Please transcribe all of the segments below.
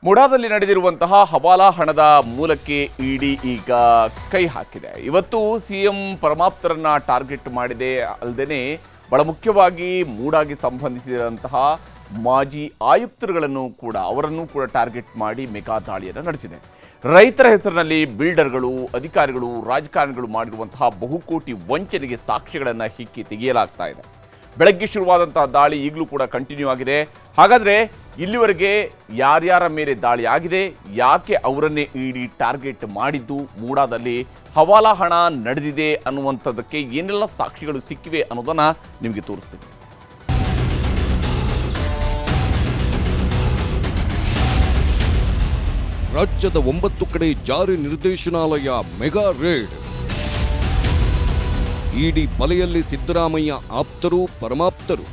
ಮುಡಾದಲ್ಲಿ ನಡೆದಿರುವಂತಹ ಹವಾಲಾ ಹಣದ ಮೂಲಕ್ಕೆ ಇಡಿ ಈಗ ಕೈ ಹಾಕಿದೆ ಇವತ್ತು ಸಿಎಂ ಪರಮಾಪ್ತರನ್ನ ಟಾರ್ಗೆಟ್ ಮಾಡಿದೆ ಅಲ್ಲದೆ ಬಹಳ ಮುಖ್ಯವಾಗಿ ಮೂಡಾಗಿ ಸಂಬಂಧಿಸಿದಂತಹ ಮಾಜಿ ಆಯುಕ್ತರುಗಳನ್ನು ಕೂಡ ಅವರನ್ನು ಕೂಡ ಟಾರ್ಗೆಟ್ ಮಾಡಿ ಮೆಗಾ ದಾಳಿಯನ್ನು ನಡೆಸಿದೆ ರೈತರ ಹೆಸರಿನಲ್ಲಿ ಬಿಲ್ಡರ್ಗಳು ಅಧಿಕಾರಿಗಳು ರಾಜಕಾರಣಿಗಳು ಮಾಡಿರುವಂತಹ ಬಹುಕೋಟಿ ವಂಚನೆಗೆ ಸಾಕ್ಷ್ಯಗಳನ್ನು ಹಿಕ್ಕಿ ತೆಗೆಯಲಾಗ್ತಾ ಇದೆ ಬೆಳಗ್ಗೆ ಶುರುವಾದಂತಹ ದಾಳಿ ಈಗಲೂ ಕೂಡ ಕಂಟಿನ್ಯೂ ಆಗಿದೆ ಹಾಗಾದ್ರೆ ಇಲ್ಲಿವರೆಗೆ ಯಾರ್ಯಾರ ಮೇಲೆ ದಾಳಿ ಆಗಿದೆ ಯಾಕೆ ಅವರನ್ನೇ ಇಡಿ ಟಾರ್ಗೆಟ್ ಮಾಡಿದ್ದು ಮೂಡಾದಲ್ಲಿ ಹವಾಲಾ ಹಣ ನಡೆದಿದೆ ಅನ್ನುವಂಥದ್ದಕ್ಕೆ ಏನೆಲ್ಲ ಸಾಕ್ಷಿಗಳು ಸಿಕ್ಕಿವೆ ಅನ್ನೋದನ್ನ ನಿಮಗೆ ತೋರಿಸ್ತೀನಿ ರಾಜ್ಯದ ಒಂಬತ್ತು ಕಡೆ ಜಾರಿ ನಿರ್ದೇಶನಾಲಯ ಮೆಗಾ ರೇಡ್ ಇಡಿ ಬಲೆಯಲ್ಲಿ ಸಿದ್ದರಾಮಯ್ಯ ಆಪ್ತರು ಪರಮಾಪ್ತರು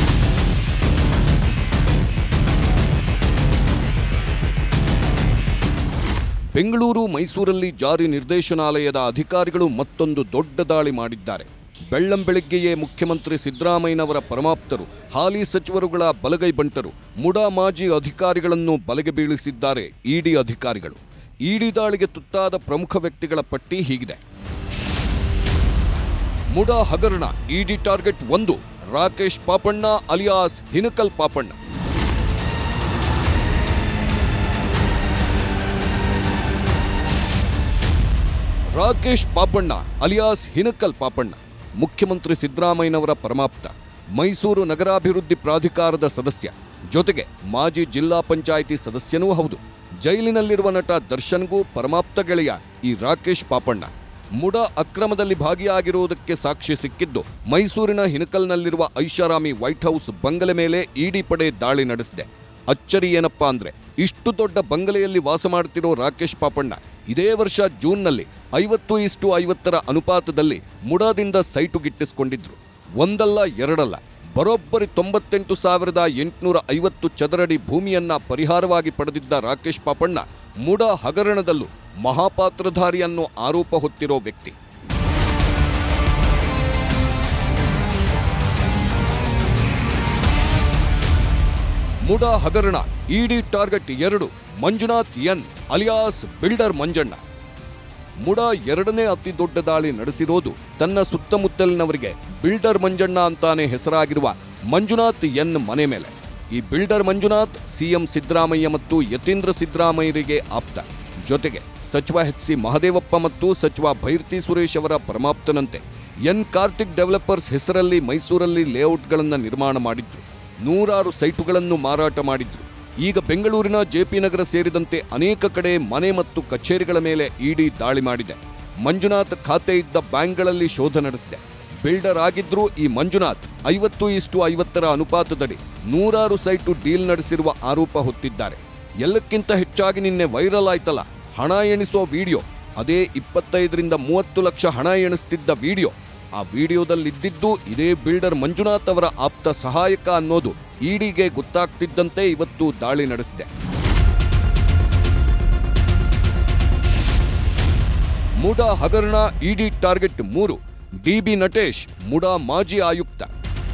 ಬೆಂಗಳೂರು ಮೈಸೂರಲ್ಲಿ ಜಾರಿ ನಿರ್ದೇಶನಾಲಯದ ಅಧಿಕಾರಿಗಳು ಮತ್ತೊಂದು ದೊಡ್ಡ ದಾಳಿ ಮಾಡಿದ್ದಾರೆ ಬೆಳ್ಳಂಬೆಳಗ್ಗೆಯೇ ಮುಖ್ಯಮಂತ್ರಿ ಸಿದ್ದರಾಮಯ್ಯನವರ ಪರಮಾಪ್ತರು ಹಾಲಿ ಸಚಿವರುಗಳ ಬಲಗೈ ಬಂಟರು ಮುಡಾ ಮಾಜಿ ಅಧಿಕಾರಿಗಳನ್ನು ಬಲೆಗೆ ಬೀಳಿಸಿದ್ದಾರೆ ಇಡಿ ಅಧಿಕಾರಿಗಳು ಇಡಿ ದಾಳಿಗೆ ತುತ್ತಾದ ಪ್ರಮುಖ ವ್ಯಕ್ತಿಗಳ ಪಟ್ಟಿ ಹೀಗಿದೆ ಮುಡಾ ಹಗರಣ ಇಡಿ ಟಾರ್ಗೆಟ್ ಒಂದು ರಾಕೇಶ್ ಪಾಪಣ್ಣ ಅಲಿಯಾಸ್ ಹಿನಕಲ್ ಪಾಪಣ್ಣ ರಾಕೇಶ್ ಪಾಪಣ್ಣ ಅಲಿಯಾಸ್ ಹಿನಕಲ್ ಪಾಪಣ್ಣ ಮುಖ್ಯಮಂತ್ರಿ ಸಿದ್ದರಾಮಯ್ಯನವರ ಪರಮಾಪ್ತ ಮೈಸೂರು ನಗರಾಭಿವೃದ್ಧಿ ಪ್ರಾಧಿಕಾರದ ಸದಸ್ಯ ಜೊತೆಗೆ ಮಾಜಿ ಜಿಲ್ಲಾ ಪಂಚಾಯಿತಿ ಸದಸ್ಯನೂ ಹೌದು ಜೈಲಿನಲ್ಲಿರುವ ನಟ ದರ್ಶನ್ಗೂ ಪರಮಾಪ್ತ ಗೆಳೆಯ ಈ ರಾಕೇಶ್ ಪಾಪಣ್ಣ ಮುಡ ಅಕ್ರಮದಲ್ಲಿ ಭಾಗಿಯಾಗಿರುವುದಕ್ಕೆ ಸಾಕ್ಷ್ಯ ಸಿಕ್ಕಿದ್ದು ಮೈಸೂರಿನ ಹಿನಕಲ್ನಲ್ಲಿರುವ ಐಷಾರಾಮಿ ವೈಟ್ ಹೌಸ್ ಬಂಗಲೆ ಮೇಲೆ ಇಡಿ ಪಡೆ ದಾಳಿ ನಡೆಸಿದೆ ಅಚ್ಚರಿ ಏನಪ್ಪಾ ಅಂದ್ರೆ ಇಷ್ಟು ದೊಡ್ಡ ಬಂಗಲೆಯಲ್ಲಿ ವಾಸ ಮಾಡ್ತಿರೋ ರಾಕೇಶ್ ಪಾಪಣ್ಣ ಇದೇ ವರ್ಷ ಜೂನ್ನಲ್ಲಿ ಐವತ್ತು ಇಷ್ಟು ಐವತ್ತರ ಅನುಪಾತದಲ್ಲಿ ಮುಡಾದಿಂದ ಸೈಟು ಗಿಟ್ಟಿಸಿಕೊಂಡಿದ್ರು ಒಂದಲ್ಲ ಎರಡಲ್ಲ ಬರೋಬ್ಬರಿ ತೊಂಬತ್ತೆಂಟು ಸಾವಿರದ ಎಂಟುನೂರ ಐವತ್ತು ಚದರಡಿ ಭೂಮಿಯನ್ನ ಪರಿಹಾರವಾಗಿ ಪಡೆದಿದ್ದ ರಾಕೇಶ್ ಪಾಪಣ್ಣ ಮುಡ ಹಗರಣದಲ್ಲೂ ಮಹಾಪಾತ್ರಧಾರಿ ಅನ್ನೋ ಆರೋಪ ಹೊತ್ತಿರೋ ವ್ಯಕ್ತಿ ಮುಡ ಹಗರಣ ಇಡಿ ಟಾರ್ಗೆಟ್ ಎರಡು Manjunath N alias builder Manjanna MUDA ಎರಡನೇ ಅತಿ ದೊಡ್ಡ ದಾಳಿ ನಡೆಸಿರೋದು ತನ್ನ ಸುತ್ತಮುತ್ತಲಿನವರಿಗೆ ಬಿಲ್ಡರ್ ಮಂಜಣ್ಣ ಅಂತಾನೆ ಹೆಸರಾಗಿರುವ ಮಂಜುನಾಥ್ ಎನ್ ಮನೆ ಮೇಲೆ ಈ ಬಿಲ್ಡರ್ ಮಂಜುನಾಥ್ ಸಿಎಂ ಸಿದ್ದರಾಮಯ್ಯ ಮತ್ತು ಯತೀಂದ್ರ ಸಿದ್ದರಾಮಯ್ಯರಿಗೆ ಆಪ್ತ ಜೊತೆಗೆ ಸಚಿವ ಎಚ್ ಸಿ ಮಹದೇವಪ್ಪ ಮತ್ತು ಸಚಿವ ಭೈರ್ತಿ ಸುರೇಶ್ ಅವರ ಪರಮಾಪ್ತನಂತೆ ಎನ್ ಕಾರ್ತಿಕ್ ಡೆವಲಪರ್ಸ್ ಹೆಸರಲ್ಲಿ ಮೈಸೂರಲ್ಲಿ ಲೇಔಟ್ಗಳನ್ನು ನಿರ್ಮಾಣ ಮಾಡಿದ್ರು ನೂರಾರು ಸೈಟುಗಳನ್ನು ಮಾರಾಟ ಮಾಡಿದ್ರು ಈಗ ಬೆಂಗಳೂರಿನ ಜೆಪಿ ನಗರ ಸೇರಿದಂತೆ ಅನೇಕ ಕಡೆ ಮನೆ ಮತ್ತು ಕಚೇರಿಗಳ ಮೇಲೆ ಇಡಿ ದಾಳಿ ಮಾಡಿದೆ ಮಂಜುನಾಥ್ ಖಾತೆ ಇದ್ದ ಬ್ಯಾಂಕ್ಗಳಲ್ಲಿ ಶೋಧ ನಡೆಸಿದೆ ಬಿಲ್ಡರ್ ಆಗಿದ್ರೂ ಈ ಮಂಜುನಾಥ್ ಐವತ್ತು ಇಷ್ಟು ಐವತ್ತರ ಅನುಪಾತದಡಿ ನೂರಾರು ಸೈಟು ಡೀಲ್ ನಡೆಸಿರುವ ಆರೋಪ ಹೊತ್ತಿದ್ದಾರೆ ಎಲ್ಲಕ್ಕಿಂತ ಹೆಚ್ಚಾಗಿ ನಿನ್ನೆ ವೈರಲ್ ಆಯ್ತಲ್ಲ ಹಣ ಎಣಿಸೋ ವಿಡಿಯೋ ಅದೇ ಇಪ್ಪತ್ತೈದರಿಂದ ಮೂವತ್ತು ಲಕ್ಷ ಹಣ ಎಣಿಸ್ತಿದ್ದ ವಿಡಿಯೋ ಆ ವಿಡಿಯೋದಲ್ಲಿದ್ದಿದ್ದು ಇದೇ ಬಿಲ್ಡರ್ ಮಂಜುನಾಥ್ ಅವರ ಆಪ್ತ ಸಹಾಯಕ ಅನ್ನೋದು ಇಡಿಗೆ ಗೊತ್ತಾಗ್ತಿದ್ದಂತೆ ಇವತ್ತು ದಾಳಿ ನಡೆಸಿದೆ ಮುಡಾ ಹಗರಣ ಇಡಿ ಟಾರ್ಗೆಟ್ ಮೂರು ಡಿಬಿ ನಟೇಶ್ ಮುಡಾ ಮಾಜಿ ಆಯುಕ್ತ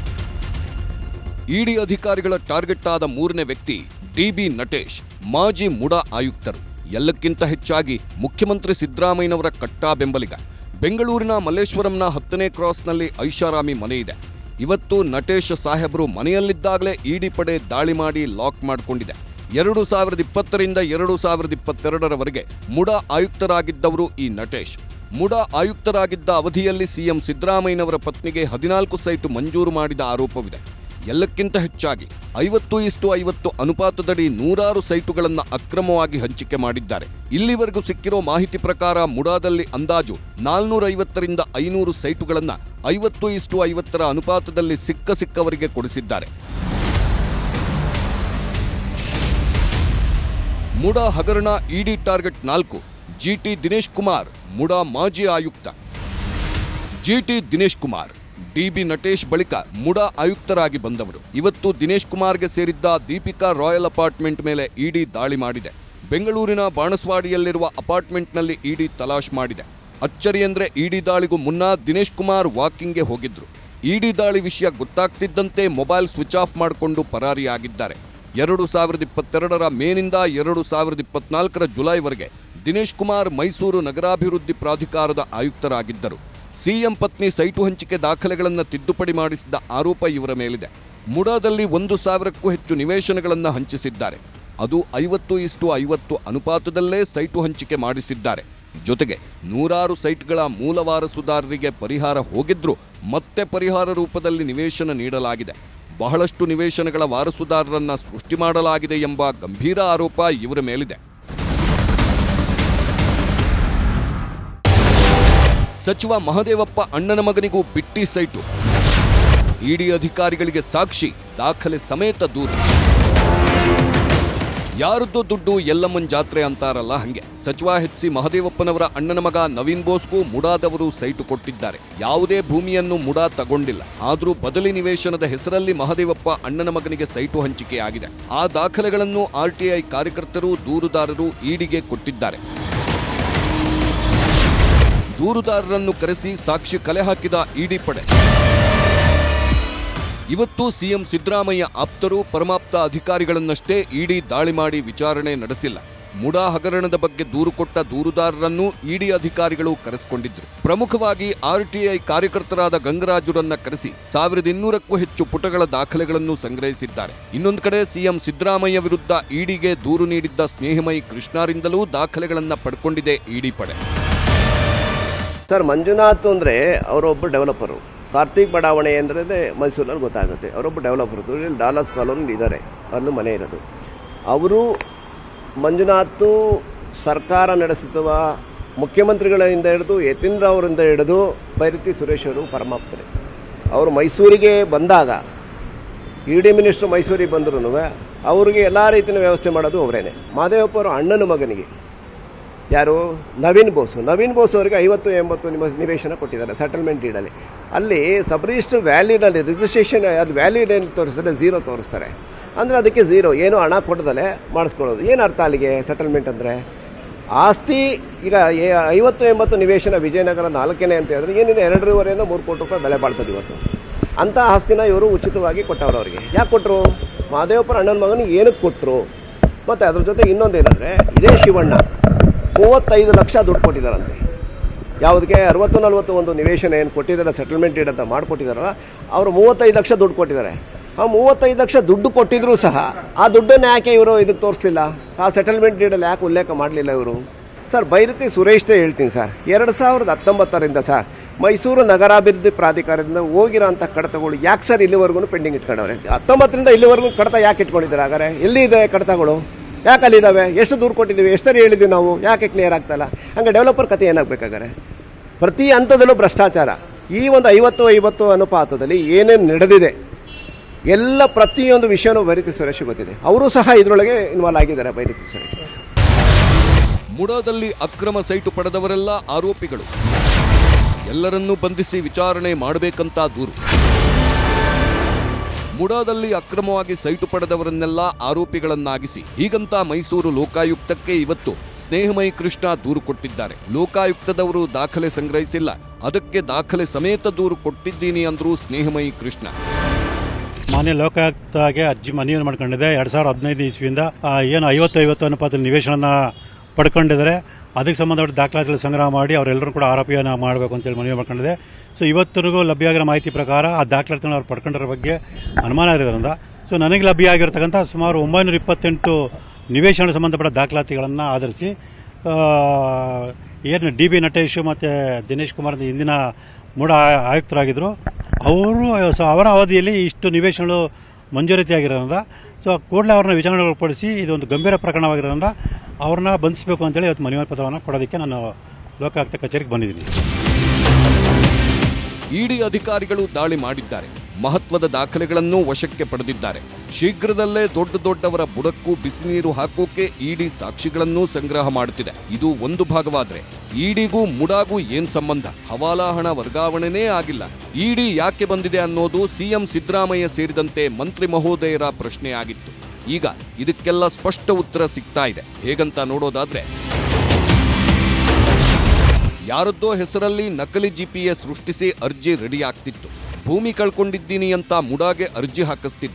ಇಡಿ ಅಧಿಕಾರಿಗಳ ಟಾರ್ಗೆಟ್ ಆದ ಮೂರನೇ ವ್ಯಕ್ತಿ ಡಿಬಿ ನಟೇಶ್ ಮಾಜಿ ಮುಡಾ ಆಯುಕ್ತರು ಎಲ್ಲಕ್ಕಿಂತ ಹೆಚ್ಚಾಗಿ ಮುಖ್ಯಮಂತ್ರಿ ಸಿದ್ದರಾಮಯ್ಯನವರ ಕಟ್ಟಾ ಬೆಂಬಲಿಗ ಬೆಂಗಳೂರಿನ ಮಲ್ಲೇಶ್ವರಂನ ಹತ್ತನೇ ಕ್ರಾಸ್ನಲ್ಲಿ ಐಷಾರಾಮಿ ಮನೆ ಇದೆ ಇವತ್ತು ನಟೇಶ್ ಸಾಹೇಬರು ಮನೆಯಲ್ಲಿದ್ದಾಗಲೇ ಇಡಿ ಪಡೆ ದಾಳಿ ಮಾಡಿ ಲಾಕ್ ಮಾಡಿಕೊಂಡಿದೆ ಎರಡು ಸಾವಿರದ ಇಪ್ಪತ್ತರಿಂದ ಎರಡು ಸಾವಿರದ ಇಪ್ಪತ್ತೆರಡರವರೆಗೆ ಮುಡಾ ಆಯುಕ್ತರಾಗಿದ್ದವರು ಈ ನಟೇಶ್ ಮುಡಾ ಆಯುಕ್ತರಾಗಿದ್ದ ಅವಧಿಯಲ್ಲಿ ಸಿಎಂ ಸಿದ್ದರಾಮಯ್ಯನವರ ಪತ್ನಿಗೆ ಹದಿನಾಲ್ಕು ಸೈಟು ಮಂಜೂರು ಮಾಡಿದ ಆರೋಪವಿದೆ ಎಲ್ಲಕ್ಕಿಂತ ಹೆಚ್ಚಾಗಿ ಐವತ್ತು ಇಷ್ಟು ಐವತ್ತು ಅನುಪಾತದಡಿ ನೂರಾರು ಸೈಟುಗಳನ್ನು ಅಕ್ರಮವಾಗಿ ಹಂಚಿಕೆ ಮಾಡಿದ್ದಾರೆ ಇಲ್ಲಿವರೆಗೂ ಸಿಕ್ಕಿರೋ ಮಾಹಿತಿ ಪ್ರಕಾರ ಮುಡಾದಲ್ಲಿ ಅಂದಾಜು ನಾಲ್ನೂರ ಐವತ್ತರಿಂದ ಐನೂರು ಸೈಟುಗಳನ್ನು ಐವತ್ತು ಇಷ್ಟು ಐವತ್ತರ ಅನುಪಾತದಲ್ಲಿ ಸಿಕ್ಕ ಸಿಕ್ಕವರಿಗೆ ಕೊಡಿಸಿದ್ದಾರೆ ಮುಡಾ ಹಗರಣ ಇಡಿ ಟಾರ್ಗೆಟ್ ನಾಲ್ಕು ಜಿಟಿ ದಿನೇಶ್ ಕುಮಾರ್ ಮುಡಾ ಮಾಜಿ ಆಯುಕ್ತ ಜಿಟಿ ದಿನೇಶ್ ಕುಮಾರ್ ಡಿಬಿ ನಟೇಶ್ ಬಳಿಕ ಮುಡಾ ಆಯುಕ್ತರಾಗಿ ಬಂದವರು ಇವತ್ತು ದಿನೇಶ್ ಕುಮಾರ್ಗೆ ಸೇರಿದ್ದ ದೀಪಿಕಾ ರಾಯಲ್ ಅಪಾರ್ಟ್ಮೆಂಟ್ ಮೇಲೆ ಇಡಿ ದಾಳಿ ಮಾಡಿದೆ ಬೆಂಗಳೂರಿನ ಬಾಣಸ್ವಾಡಿಯಲ್ಲಿರುವ ಅಪಾರ್ಟ್ಮೆಂಟ್ನಲ್ಲಿ ಇಡಿ ತಲಾಶ್ ಮಾಡಿದೆ ಅಚ್ಚರಿ ಅಂದ್ರೆ ಇಡಿ ದಾಳಿಗೂ ಮುನ್ನ ದಿನೇಶ್ ಕುಮಾರ್ ವಾಕಿಂಗ್ಗೆ ಹೋಗಿದ್ರು ಇಡಿ ದಾಳಿ ವಿಷಯ ಗೊತ್ತಾಗ್ತಿದ್ದಂತೆ ಮೊಬೈಲ್ ಸ್ವಿಚ್ ಆಫ್ ಮಾಡಿಕೊಂಡು ಪರಾರಿಯಾಗಿದ್ದಾರೆ ಎರಡು ಸಾವಿರದ ಇಪ್ಪತ್ತೆರಡರ ಮೇನಿಂದ ಎರಡು ಸಾವಿರದ ಇಪ್ಪತ್ನಾಲ್ಕರ ಜುಲೈವರೆಗೆ ದಿನೇಶ್ ಕುಮಾರ್ ಮೈಸೂರು ನಗರಾಭಿವೃದ್ಧಿ ಪ್ರಾಧಿಕಾರದ ಆಯುಕ್ತರಾಗಿದ್ದರು ಸಿಎಂ ಪತ್ನಿ ಸೈಟು ಹಂಚಿಕೆ ದಾಖಲೆಗಳನ್ನು ತಿದ್ದುಪಡಿ ಮಾಡಿಸಿದ ಆರೋಪ ಇವರ ಮೇಲಿದೆ ಮುಡಾದಲ್ಲಿ ಒಂದು ಸಾವಿರಕ್ಕೂ ಹೆಚ್ಚು ನಿವೇಶನಗಳನ್ನು ಹಂಚಿಸಿದ್ದಾರೆ ಅದು ಐವತ್ತು ಇಷ್ಟು ಐವತ್ತು ಅನುಪಾತದಲ್ಲೇ ಸೈಟು ಹಂಚಿಕೆ ಮಾಡಿಸಿದ್ದಾರೆ ಜೊತೆಗೆ ನೂರಾರು ಸೈಟ್ಗಳ ಮೂಲ ವಾರಸುದಾರರಿಗೆ ಪರಿಹಾರ ಹೋಗಿದ್ರೂ ಮತ್ತೆ ಪರಿಹಾರ ರೂಪದಲ್ಲಿ ನಿವೇಶನ ನೀಡಲಾಗಿದೆ ಬಹಳಷ್ಟು ನಿವೇಶನಗಳ ವಾರಸುದಾರರನ್ನ ಸೃಷ್ಟಿ ಮಾಡಲಾಗಿದೆ ಎಂಬ ಗಂಭೀರ ಆರೋಪ ಇವರ ಮೇಲಿದೆ ಸಚಿವ ಮಹದೇವಪ್ಪ ಅಣ್ಣನ ಮಗನಿಗೂ ಬಿಟ್ಟಿ ಸೈಟು ಇಡಿ ಅಧಿಕಾರಿಗಳಿಗೆ ಸಾಕ್ಷಿ ದಾಖಲೆ ಸಮೇತ ದೂರು ಯಾರದ್ದು ದುಡ್ಡು ಎಲ್ಲಮ್ಮನ್ ಜಾತ್ರೆ ಅಂತಾರಲ್ಲ ಹಂಗೆ ಸಚಿವ ಎಚ್ ಸಿ ಮಹದೇವಪ್ಪನವರ ಅಣ್ಣನ ಮಗ ನವೀನ್ ಬೋಸ್ಗೂ ಮುಡಾದವರು ಸೈಟು ಕೊಟ್ಟಿದ್ದಾರೆ ಯಾವುದೇ ಭೂಮಿಯನ್ನು ಮುಡಾ ತಗೊಂಡಿಲ್ಲ ಆದ್ರೂ ಬದಲಿ ನಿವೇಶನದ ಹೆಸರಲ್ಲಿ ಮಹದೇವಪ್ಪ ಅಣ್ಣನ ಮಗನಿಗೆ ಸೈಟು ಹಂಚಿಕೆಯಾಗಿದೆ ಆ ದಾಖಲೆಗಳನ್ನು ಆರ್ಟಿಐ ಕಾರ್ಯಕರ್ತರು ದೂರುದಾರರು ಇಡಿಗೆ ಕೊಟ್ಟಿದ್ದಾರೆ ದೂರುದಾರರನ್ನು ಕರೆಸಿ ಸಾಕ್ಷಿ ಕಲೆ ಹಾಕಿದ ಇಡಿ ಪಡೆ ಇವತ್ತು ಸಿಎಂ ಸಿದ್ದರಾಮಯ್ಯ ಆಪ್ತರು ಪರಮಾಪ್ತ ಅಧಿಕಾರಿಗಳನ್ನಷ್ಟೇ ಇಡಿ ದಾಳಿ ಮಾಡಿ ವಿಚಾರಣೆ ನಡೆಸಿಲ್ಲ ಮುಡಾ ಹಗರಣದ ಬಗ್ಗೆ ದೂರು ಕೊಟ್ಟ ದೂರುದಾರರನ್ನು ಇಡಿ ಅಧಿಕಾರಿಗಳು ಕರೆಸಿಕೊಂಡಿದ್ರು ಪ್ರಮುಖವಾಗಿ ಆರ್ಟಿಐ ಕಾರ್ಯಕರ್ತರಾದ ಗಂಗರಾಜುರನ್ನ ಕರೆಸಿ ಸಾವಿರದ ಇನ್ನೂರಕ್ಕೂ ಹೆಚ್ಚು ಪುಟಗಳ ದಾಖಲೆಗಳನ್ನು ಸಂಗ್ರಹಿಸಿದ್ದಾರೆ ಇನ್ನೊಂದು ಕಡೆ ಸಿಎಂ ಸಿದ್ದರಾಮಯ್ಯ ವಿರುದ್ಧ ಇಡಿಗೆ ದೂರು ನೀಡಿದ್ದ ಸ್ನೇಹಮಯಿ ಕೃಷ್ಣಾರಿಂದಲೂ ದಾಖಲೆಗಳನ್ನ ಪಡ್ಕೊಂಡಿದೆ ಇಡಿ ಪಡೆ ಸರ್ ಮಂಜುನಾಥ್ ಅಂದರೆ ಅವರೊಬ್ಬ ಡೆವಲಪರು ಕಾರ್ತಿಕ್ ಬಡಾವಣೆ ಅಂದರೆ ಮೈಸೂರಲ್ಲಿ ಗೊತ್ತಾಗುತ್ತೆ ಅವರೊಬ್ಬ ಡೆವಲಪರು ಇಲ್ಲಿ ಡಾಲರ್ಸ್ ಕಾಲೋನಿ ಇದ್ದಾರೆ ಅಲ್ಲೂ ಮನೆ ಇರೋದು ಅವರು ಮಂಜುನಾಥ್ ಸರ್ಕಾರ ನಡೆಸುತ್ತವ ಮುಖ್ಯಮಂತ್ರಿಗಳಿಂದ ಹಿಡಿದು ಯತೀಂದ್ರ ಅವರಿಂದ ಹಿಡಿದು ಬೈರತಿ ಸುರೇಶ್ ಅವರು ಪರಮಾಪ್ತರೆ ಅವರು ಮೈಸೂರಿಗೆ ಬಂದಾಗ ಇ ಡಿ ಮಿನಿಸ್ಟ್ರು ಮೈಸೂರಿಗೆ ಬಂದ್ರು ಅವರಿಗೆ ಎಲ್ಲ ರೀತಿಯ ವ್ಯವಸ್ಥೆ ಮಾಡೋದು ಅವರೇನೆ ಮಾದೇವಪ್ಪ ಅವರ ಅಣ್ಣನ ಮಗನಿಗೆ ಯಾರು ನವೀನ್ ಬೋಸು ನವೀನ್ ಬೋಸ್ ಅವರಿಗೆ ಐವತ್ತು ಎಂಬತ್ತು ನಿಮ್ಮ ನಿವೇಶನ ಕೊಟ್ಟಿದ್ದಾರೆ ಸೆಟಲ್ಮೆಂಟ್ ಡೀಡಲ್ಲಿ ಅಲ್ಲಿ ಸಬ್ ರಿಜಿಸ್ಟರ್ ವ್ಯಾಲ್ಯೂನಲ್ಲಿ ರಿಜಿಸ್ಟ್ರೇಷನ್ ಅದು ವ್ಯಾಲ್ಯೂನಲ್ಲಿ ತೋರಿಸಿದ್ರೆ ಝೀರೋ ತೋರಿಸ್ತಾರೆ ಅಂದರೆ ಅದಕ್ಕೆ ಝೀರೋ ಏನು ಹಣ ಕೊಡದಲೆ ಮಾಡಿಸ್ಕೊಳ್ಳೋದು ಏನು ಅರ್ಥ ಅಲ್ಲಿಗೆ ಸೆಟಲ್ಮೆಂಟ್ ಅಂದರೆ ಆಸ್ತಿ ಈಗ ಏ- ಐವತ್ತು ಎಂಬತ್ತು ನಿವೇಶನ ವಿಜಯನಗರ ನಾಲ್ಕನೇ ಅಂತ ಹೇಳಿದ್ರೆ ಏನಿದೆ ಎರಡೂವರೆಯಿಂದ ಮೂರು ಕೋಟಿ ರೂಪಾಯಿ ಬೆಲೆ ಬಾಳ್ತದೆ ಇವತ್ತು ಅಂಥ ಆಸ್ತಿನ ಇವರು ಉಚಿತವಾಗಿ ಕೊಟ್ಟವರು ಅವರಿಗೆ ಯಾಕೆ ಕೊಟ್ಟರು ಮಾದೇವಪ್ಪರ ಅಣ್ಣನ ಮಗನಿಗೆ ಏನಕ್ಕೆ ಕೊಟ್ಟರು ಮತ್ತು ಅದ್ರ ಜೊತೆ ಇನ್ನೊಂದೇನೆಂದರೆ ಇದೇ ಶಿವಣ್ಣ ಮೂವತ್ತೈದು ಲಕ್ಷ ದುಡ್ಡು ಕೊಟ್ಟಿದ್ದಾರಂತೆ ಯಾವುದಕ್ಕೆ ಅರವತ್ತು ನಲ್ವತ್ತು ಒಂದು ನಿವೇಶನ ಏನು ಕೊಟ್ಟಿದ್ದಾರೆ ಸೆಟಲ್ಮೆಂಟ್ ಡೀಡ್ ಅಂತ ಮಾಡಿಕೊಟ್ಟಿದ್ದಾರಲ್ಲ ಅವರು ಮೂವತ್ತೈದು ಲಕ್ಷ ದುಡ್ಡು ಕೊಟ್ಟಿದ್ದಾರೆ ಆ ಮೂವತ್ತೈದು ಲಕ್ಷ ದುಡ್ಡು ಕೊಟ್ಟಿದ್ರು ಸಹ ಆ ದುಡ್ಡನ್ನು ಯಾಕೆ ಇವರು ಇದಕ್ಕೆ ತೋರಿಸ್ಲಿಲ್ಲ ಆ ಸೆಟಲ್ಮೆಂಟ್ ಡೀಡಲ್ಲಿ ಯಾಕೆ ಉಲ್ಲೇಖ ಮಾಡಲಿಲ್ಲ ಇವರು ಸರ್ ಬೈರತಿ ಸುರೇಶ್ದೇ ಹೇಳ್ತೀನಿ ಸರ್ ಎರಡು ಸಾವಿರದ ಹತ್ತೊಂಬತ್ತರಿಂದ ಸರ್ ಮೈಸೂರು ನಗರಾಭಿವೃದ್ಧಿ ಪ್ರಾಧಿಕಾರದಿಂದ ಹೋಗಿರೋ ಅಂಥ ಕಡತಗಳು ಯಾಕೆ ಸರ್ ಇಲ್ಲಿವರೆಗೂ ಪೆಂಡಿಂಗ್ ಇಟ್ಕೊಂಡವ್ರೆ ಹತ್ತೊಂಬತ್ತರಿಂದ ಇಲ್ಲಿವರೆಗೂ ಕಡತ ಯಾಕೆ ಇಟ್ಕೊಂಡಿದ್ದಾರೆ ಹಾಗಾದ್ರೆ ಎಲ್ಲಿ ಇದೆ ಕಡತಗಳು ಯಾಕೆ ಅಲ್ಲಿದ್ದಾವೆ ಎಷ್ಟು ದೂರ ಕೊಟ್ಟಿದ್ದೀವಿ ಎಷ್ಟು ಸರಿ ಹೇಳಿದ್ದೀವಿ ನಾವು ಯಾಕೆ ಕ್ಲಿಯರ್ ಆಗ್ತಾಯಿಲ್ಲ ಹಂಗೆ ಡೆವಲಪರ್ ಕತೆ ಏನಾಗಬೇಕಾಗಾರೆ ಪ್ರತಿ ಹಂತದಲ್ಲೂ ಭ್ರಷ್ಟಾಚಾರ ಈ ಒಂದು ಐವತ್ತು ಐವತ್ತು ಅನುಪಾತದಲ್ಲಿ ಏನೇನು ನಡೆದಿದೆ ಎಲ್ಲ ಪ್ರತಿಯೊಂದು ವಿಷಯನೂ ಬೈರತಿ ಸುರೇಶ್ ಗೊತ್ತಿದೆ ಅವರು ಸಹ ಇದರೊಳಗೆ ಇನ್ವಾಲ್ವ್ ಆಗಿದ್ದಾರೆ ಬೈರತಿ ಸುರೇಶ್ ಮುಡಾದಲ್ಲಿ ಅಕ್ರಮ ಸೈಟು ಪಡೆದವರೆಲ್ಲ ಆರೋಪಿಗಳು ಎಲ್ಲರನ್ನೂ ಬಂಧಿಸಿ ವಿಚಾರಣೆ ಮಾಡಬೇಕಂತ ದೂರು ಮುಡಾದಲ್ಲಿ ಅಕ್ರಮವಾಗಿ ಸೈಟು ಪಡೆದವರನ್ನೆಲ್ಲ ಆರೋಪಿಗಳನ್ನಾಗಿಸಿ ಹೀಗಂತ ಮೈಸೂರು ಲೋಕಾಯುಕ್ತಕ್ಕೆ ಇವತ್ತು ಸ್ನೇಹಮಯಿ ಕೃಷ್ಣ ದೂರು ಕೊಟ್ಟಿದ್ದಾರೆ ಲೋಕಾಯುಕ್ತದವರು ದಾಖಲೆ ಸಂಗ್ರಹಿಸಿಲ್ಲ ಅದಕ್ಕೆ ದಾಖಲೆ ಸಮೇತ ದೂರು ಕೊಟ್ಟಿದ್ದೀನಿ ಅಂದ್ರು ಸ್ನೇಹಮಯಿ ಕೃಷ್ಣ ಮಾನ್ಯ ಲೋಕಾಯುಕ್ತಗೆ ಅರ್ಜಿ ಮನವಿಯನ್ನು ಮಾಡ್ಕೊಂಡಿದೆ ಎರಡ್ ಸಾವಿರದ ಹದಿನೈದು ಇಸ್ವಿಯಿಂದ ಆ, ಏನು ಐವತ್ತು ಐವತ್ತು ಅನುಪಾತ ನಿವೇಶನ ಪಡ್ಕೊಂಡಿದ್ದಾರೆ ಅದಕ್ಕೆ ಸಂಬಂಧಪಟ್ಟ ದಾಖಲಾತಿಗಳು ಸಂಗ್ರಹ ಮಾಡಿ ಅವರೆಲ್ಲರೂ ಕೂಡ ಆರೋಪಿಯನ್ನು ಮಾಡಬೇಕು ಅಂತೇಳಿ ಮನವಿ ಮಾಡ್ಕೊಂಡಿದೆ ಸೊ ಇವತ್ತಿಗೂ ಲಭ್ಯ ಆಗಿರೋ ಮಾಹಿತಿ ಪ್ರಕಾರ ಆ ದಾಖಲಾತಿಗಳನ್ನ ಅವ್ರು ಪಡ್ಕೊಂಡಿರೋ ಬಗ್ಗೆ ಅನುಮಾನ ಇರೋದ್ರಿಂದ ಸೊ ನನಗೆ ಲಭ್ಯ ಆಗಿರ್ತಕ್ಕಂಥ ಸುಮಾರು ಒಂಬೈನೂರ ಇಪ್ಪತ್ತೆಂಟು ನಿವೇಶನ ಸಂಬಂಧಪಟ್ಟ ದಾಖಲಾತಿಗಳನ್ನು ಆಧರಿಸಿ ಆ, ಏನು ಡಿ ಬಿ ನಟೇಶ್ ಮತ್ತು ದಿನೇಶ್ ಕುಮಾರ್ ಅಂತ ಹಿಂದಿನ ಮೂಡ ಆಯುಕ್ತರಾಗಿದ್ದರು ಅವರು ಸೊ ಅವರ ಅವಧಿಯಲ್ಲಿ ಇಷ್ಟು ನಿವೇಶನಗಳು ಮಂಜೂರಾತಿಯಾಗಿರೋದ್ರಿಂದ ಸೊ ಕೂಡಲೇ ಅವ್ರನ್ನ ವಿಚಾರಣೆಗೊಳಪಡಿಸಿ ಇದೊಂದು ಗಂಭೀರ ಪ್ರಕರಣವಾಗಿರೋದ್ರಿಂದ ಅವ್ರನ್ನ ಬಂಧಿಸಬೇಕು ಅಂತೇಳಿ ಇವತ್ತು ಮನವಿ ಪತ್ರವನ್ನು ಕೊಡೋದಕ್ಕೆ ನಾನು ಲೋಕಾಯುಕ್ತ ಕಚೇರಿಗೆ ಬಂದಿದ್ದೀನಿ ಇಡಿ ಅಧಿಕಾರಿಗಳು ದಾಳಿ ಮಾಡಿದ್ದಾರೆ ಮಹತ್ವದ ದಾಖಲೆಗಳನ್ನು ವಶಕ್ಕೆ ಪಡೆದಿದ್ದಾರೆ ಶೀಘ್ರದಲ್ಲೇ ದೊಡ್ಡ ದೊಡ್ಡವರ ಬುಡಕ್ಕೂ ಬಿಸಿ ನೀರು ಹಾಕೋಕೆ ಇಡಿ ಸಾಕ್ಷಿಗಳನ್ನು ಸಂಗ್ರಹ ಮಾಡುತ್ತಿದೆ ಇದು ಒಂದು ಭಾಗವಾದ್ರೆ ಇಡಿಗೂ ಮುಡಾಗೂ ಏನ್ ಸಂಬಂಧ ಹವಾಲಾ ಹಣ ವರ್ಗಾವಣೆನೇ ಆಗಿಲ್ಲ ಇಡಿ ಯಾಕೆ ಬಂದಿದೆ ಅನ್ನೋದು ಸಿಎಂ ಸಿದ್ದರಾಮಯ್ಯ ಸೇರಿದಂತೆ ಮಂತ್ರಿ ಮಹೋದಯರ ಪ್ರಶ್ನೆ ಆಗಿತ್ತು ಈಗ ಇದಕ್ಕೆಲ್ಲ ಸ್ಪಷ್ಟ ಉತ್ತರ ಸಿಗ್ತಾ ಇದೆ ಹೇಗಂತ ನೋಡೋದಾದ್ರೆ ಯಾರದ್ದೋ ಹೆಸರಲ್ಲಿ ನಕಲಿ ಜಿಪಿಎಸ್ ಸೃಷ್ಟಿಸಿ ಅರ್ಜಿ ರೆಡಿ ಆಗ್ತಿತ್ತು ಭೂಮಿ ಕಳ್ಕೊಂಡಿದ್ದೀನಿ ಅಂತ ಮುಡಾಗೆ ಅರ್ಜಿ ಹಾಕಿಸ್ತಿದ್ರು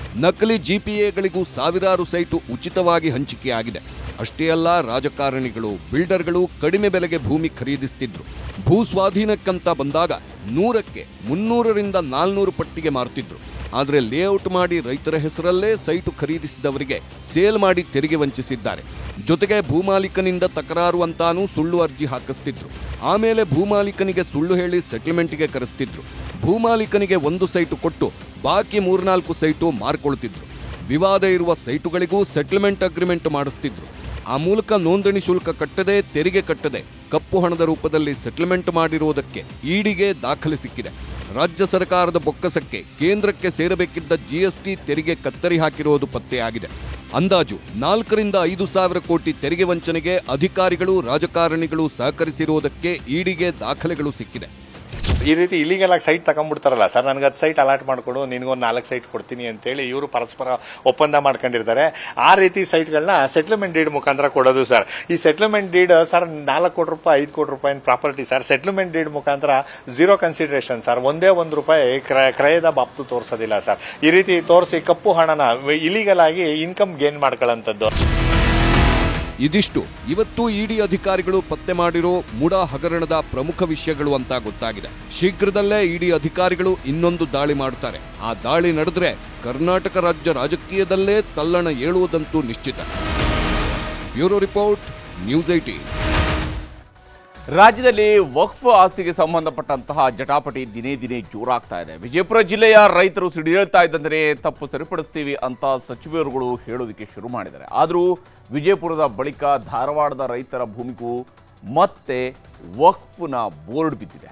ನಕಲಿ ಜಿಪಿಎಗಳಿಗೂ ಸಾವಿರಾರು ಸೈಟು ಉಚಿತವಾಗಿ ಹಂಚಿಕೆಯಾಗಿದೆ ಅಷ್ಟೇ ಅಲ್ಲ ರಾಜಕಾರಣಿಗಳು ಬಿಲ್ಡರ್ಗಳು ಕಡಿಮೆ ಬೆಲೆಗೆ ಭೂಮಿ ಖರೀದಿಸ್ತಿದ್ರು ಭೂ ಸ್ವಾಧೀನಕ್ಕಂತ ಬಂದಾಗ ನೂರಕ್ಕೆ ಮುನ್ನೂರರಿಂದ ನಾಲ್ನೂರು ಪಟ್ಟಿಗೆ ಮಾರುತ್ತಿದ್ರು ಆದರೆ ಲೇಔಟ್ ಮಾಡಿ ರೈತರ ಹೆಸರಲ್ಲೇ ಸೈಟು ಖರೀದಿಸಿದವರಿಗೆ ಸೇಲ್ ಮಾಡಿ ತೆರಿಗೆ ವಂಚಿಸಿದ್ದಾರೆ ಜೊತೆಗೆ ಭೂಮಾಲೀಕನಿಂದ ತಕರಾರು ಅಂತಾನೂ ಸುಳ್ಳು ಅರ್ಜಿ ಹಾಕಿಸ್ತಿದ್ರು ಆಮೇಲೆ ಭೂಮಾಲೀಕನಿಗೆ ಸುಳ್ಳು ಹೇಳಿ ಸೆಟಲ್ಮೆಂಟ್ಗೆ ಕರೆಸ್ತಿದ್ರು ಭೂಮಾಲೀಕನಿಗೆ ಒಂದು ಸೈಟು ಕೊಟ್ಟು ಬಾಕಿ ಮೂರ್ನಾಲ್ಕು ಸೈಟು ಮಾರ್ಕೊಳ್ತಿದ್ರು ವಿವಾದ ಇರುವ ಸೈಟುಗಳಿಗೂ ಸೆಟಲ್ಮೆಂಟ್ ಅಗ್ರಿಮೆಂಟ್ ಮಾಡಿಸ್ತಿದ್ರು ಆ ಮೂಲಕ ನೋಂದಣಿ ಶುಲ್ಕ ಕಟ್ಟದೆ ತೆರಿಗೆ ಕಟ್ಟದೆ ಕಪ್ಪು ಹಣದ ರೂಪದಲ್ಲಿ ಸೆಟಲ್ಮೆಂಟ್ ಮಾಡಿರುವುದಕ್ಕೆ ಈಡಿಗೆ ದಾಖಲೆ ಸಿಕ್ಕಿದೆ ರಾಜ್ಯ ಸರ್ಕಾರದ ಬೊಕ್ಕಸಕ್ಕೆ ಕೇಂದ್ರಕ್ಕೆ ಸೇರಬೇಕಿದ್ದ ಜಿಎಸ್ಟಿ ತೆರಿಗೆ ಕತ್ತರಿ ಹಾಕಿರುವುದು ಪತ್ತೆಯಾಗಿದೆ ಅಂದಾಜು ನಾಲ್ಕರಿಂದ ಐದು ಸಾವಿರ ಕೋಟಿ ತೆರಿಗೆ ವಂಚನೆಗೆ ಅಧಿಕಾರಿಗಳು ರಾಜಕಾರಣಿಗಳು ಸಹಕರಿಸಿರುವುದಕ್ಕೆ ಈಡಿಗೆ ದಾಖಲೆಗಳು ಸಿಕ್ಕಿದೆ ಈ ರೀತಿ ಇಲ್ಲಿಗೆಲ್ಲ ಸೈಟ್ ತಗೊಂಡ್ಬಿಡ್ತಾರಲ್ಲ ಸರ್ ನನಗೆ ಹತ್ತು ಸೈಟ್ ಅಲಾಟ್ ಮಾಡಿಕೊಡು ನಿನಗೊಂದು ನಾಲ್ಕು ಸೈಟ್ ಕೊಡ್ತೀನಿ ಅಂತೇಳಿ ಇವರು ಪರಸ್ಪರ ಒಪ್ಪಂದ ಮಾಡ್ಕೊಂಡಿರ್ತಾರೆ ಆ ರೀತಿ ಸೈಟ್ಗಳನ್ನ ಸೆಟ್ಲ್ಮೆಂಟ್ ಡೀಡ್ ಮುಖಾಂತರ ಕೊಡೋದು ಸರ್ ಈ ಸೆಟ್ಲ್ಮೆಂಟ್ ಡೀಡ್ ಸರ್ ನಾಲ್ಕು ಕೋಟಿ ರೂಪಾಯಿ ಐದು ಕೋಟಿ ರೂಪಾಯಿ ಪ್ರಾಪರ್ಟಿ ಸರ್ ಸೆಟ್ಲ್ಮೆಂಟ್ ಡೀಡ್ ಮುಖಾಂತರ ಝೀರೋ ಕನ್ಸಿಡರೇಷನ್ ಸರ್ ಒಂದೇ ಒಂದು ರೂಪಾಯಿ ಕ್ರಯ- ಕ್ರಯದ ಬಾಬ್ತು ತೋರಿಸೋದಿಲ್ಲ ಸರ್ ಈ ರೀತಿ ತೋರಿಸಿ ಕಪ್ಪು ಹಣನ ಇಲಿಗಲ್ ಆಗಿ ಇನ್ಕಮ್ ಗೇನ್ ಮಾಡ್ಕೊಳ್ಳೋಂಥದ್ದು ಇದಿಷ್ಟು ಇವತ್ತು ಇಡಿ ಅಧಿಕಾರಿಗಳು ಪತ್ತೆ ಮಾಡಿರೋ ಮುಡಾ ಹಗರಣದ ಪ್ರಮುಖ ವಿಷಯಗಳು ಅಂತ ಗೊತ್ತಾಗಿದೆ ಶೀಘ್ರದಲ್ಲೇ ಇಡಿ ಅಧಿಕಾರಿಗಳು ಇನ್ನೊಂದು ದಾಳಿ ಮಾಡುತ್ತಾರೆ ಆ ದಾಳಿ ನಡೆದ್ರೆ ಕರ್ನಾಟಕ ರಾಜ್ಯ ರಾಜಕೀಯದಲ್ಲೇ ತಲ್ಲಣ ಏಳುವುದಂತೂ ನಿಶ್ಚಿತ ಬ್ಯೂರೋ ರಿಪೋರ್ಟ್ ನ್ಯೂಸ್ ಏಟೀನ್ ರಾಜ್ಯದಲ್ಲಿ ವಕ್ಫ್ ಆಸ್ತಿಗೆ ಸಂಬಂಧಪಟ್ಟಂತಹ ಜಟಾಪಟಿ ದಿನೇ ದಿನೇ ಜೋರಾಗ್ತಾ ಇದೆ ವಿಜಯಪುರ ಜಿಲ್ಲೆಯ ರೈತರು ಸಿಡಿದೇಳ್ತಾ ಇದ್ದಂದರೆ ತಪ್ಪು ಸರಿಪಡಿಸ್ತೀವಿ ಅಂತ ಸಚಿವರುಗಳು ಹೇಳೋದಕ್ಕೆ ಶುರು ಮಾಡಿದ್ದಾರೆ ಆದರೂ ವಿಜಯಪುರದ ಬಳಿಕ ಧಾರವಾಡದ ರೈತರ ಭೂಮಿಗೂ ಮತ್ತೆ ವಕ್ಫ್ನ ಬೋರ್ಡ್ ಬಿದ್ದಿದೆ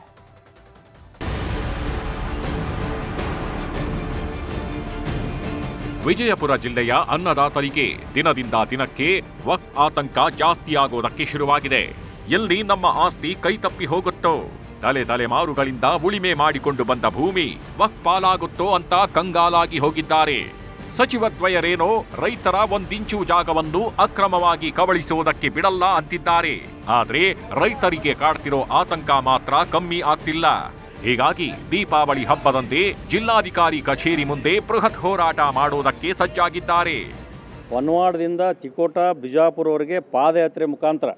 ವಿಜಯಪುರ ಜಿಲ್ಲೆಯ ಅನ್ನದಾತರಿಗೆ ದಿನದಿಂದ ದಿನಕ್ಕೆ ವಕ್ ಆತಂಕ ಜಾಸ್ತಿಯಾಗೋದಕ್ಕೆ ಶುರುವಾಗಿದೆ ಎಲ್ಲಿ ನಮ್ಮ ಆಸ್ತಿ ಕೈತಪ್ಪಿ ಹೋಗುತ್ತೋ ತಲೆ ತಲೆಮಾರುಗಳಿಂದ ಉಳಿಮೆ ಮಾಡಿಕೊಂಡು ಬಂದ ಭೂಮಿ ವಕ್ ಪಾಲಾಗುತ್ತೋ ಅಂತ ಕಂಗಾಲಾಗಿ ಹೋಗಿದ್ದಾರೆ ಸಚಿವದ್ವಯರೇನೋ ರೈತರ ಒಂದಿಂಚು ಜಾಗವನ್ನು ಅಕ್ರಮವಾಗಿ ಕಬಳಿಸುವುದಕ್ಕೆ ಬಿಡಲ್ಲ ಅಂತಿದ್ದಾರೆ ಆದ್ರೆ ರೈತರಿಗೆ ಕಾಡ್ತಿರೋ ಆತಂಕ ಮಾತ್ರ ಕಮ್ಮಿ ಆಗ್ತಿಲ್ಲ ಹೀಗಾಗಿ ದೀಪಾವಳಿ ಹಬ್ಬದಂದೇ ಜಿಲ್ಲಾಧಿಕಾರಿ ಕಚೇರಿ ಮುಂದೆ ಬೃಹತ್ ಹೋರಾಟ ಮಾಡುವುದಕ್ಕೆ ಸಜ್ಜಾಗಿದ್ದಾರೆ ಹೊನ್ನವಾಡದಿಂದ ತಿಕೋಟ ಬಿಜಾಪುರವರೆಗೆ ಪಾದಯಾತ್ರೆ ಮುಖಾಂತರ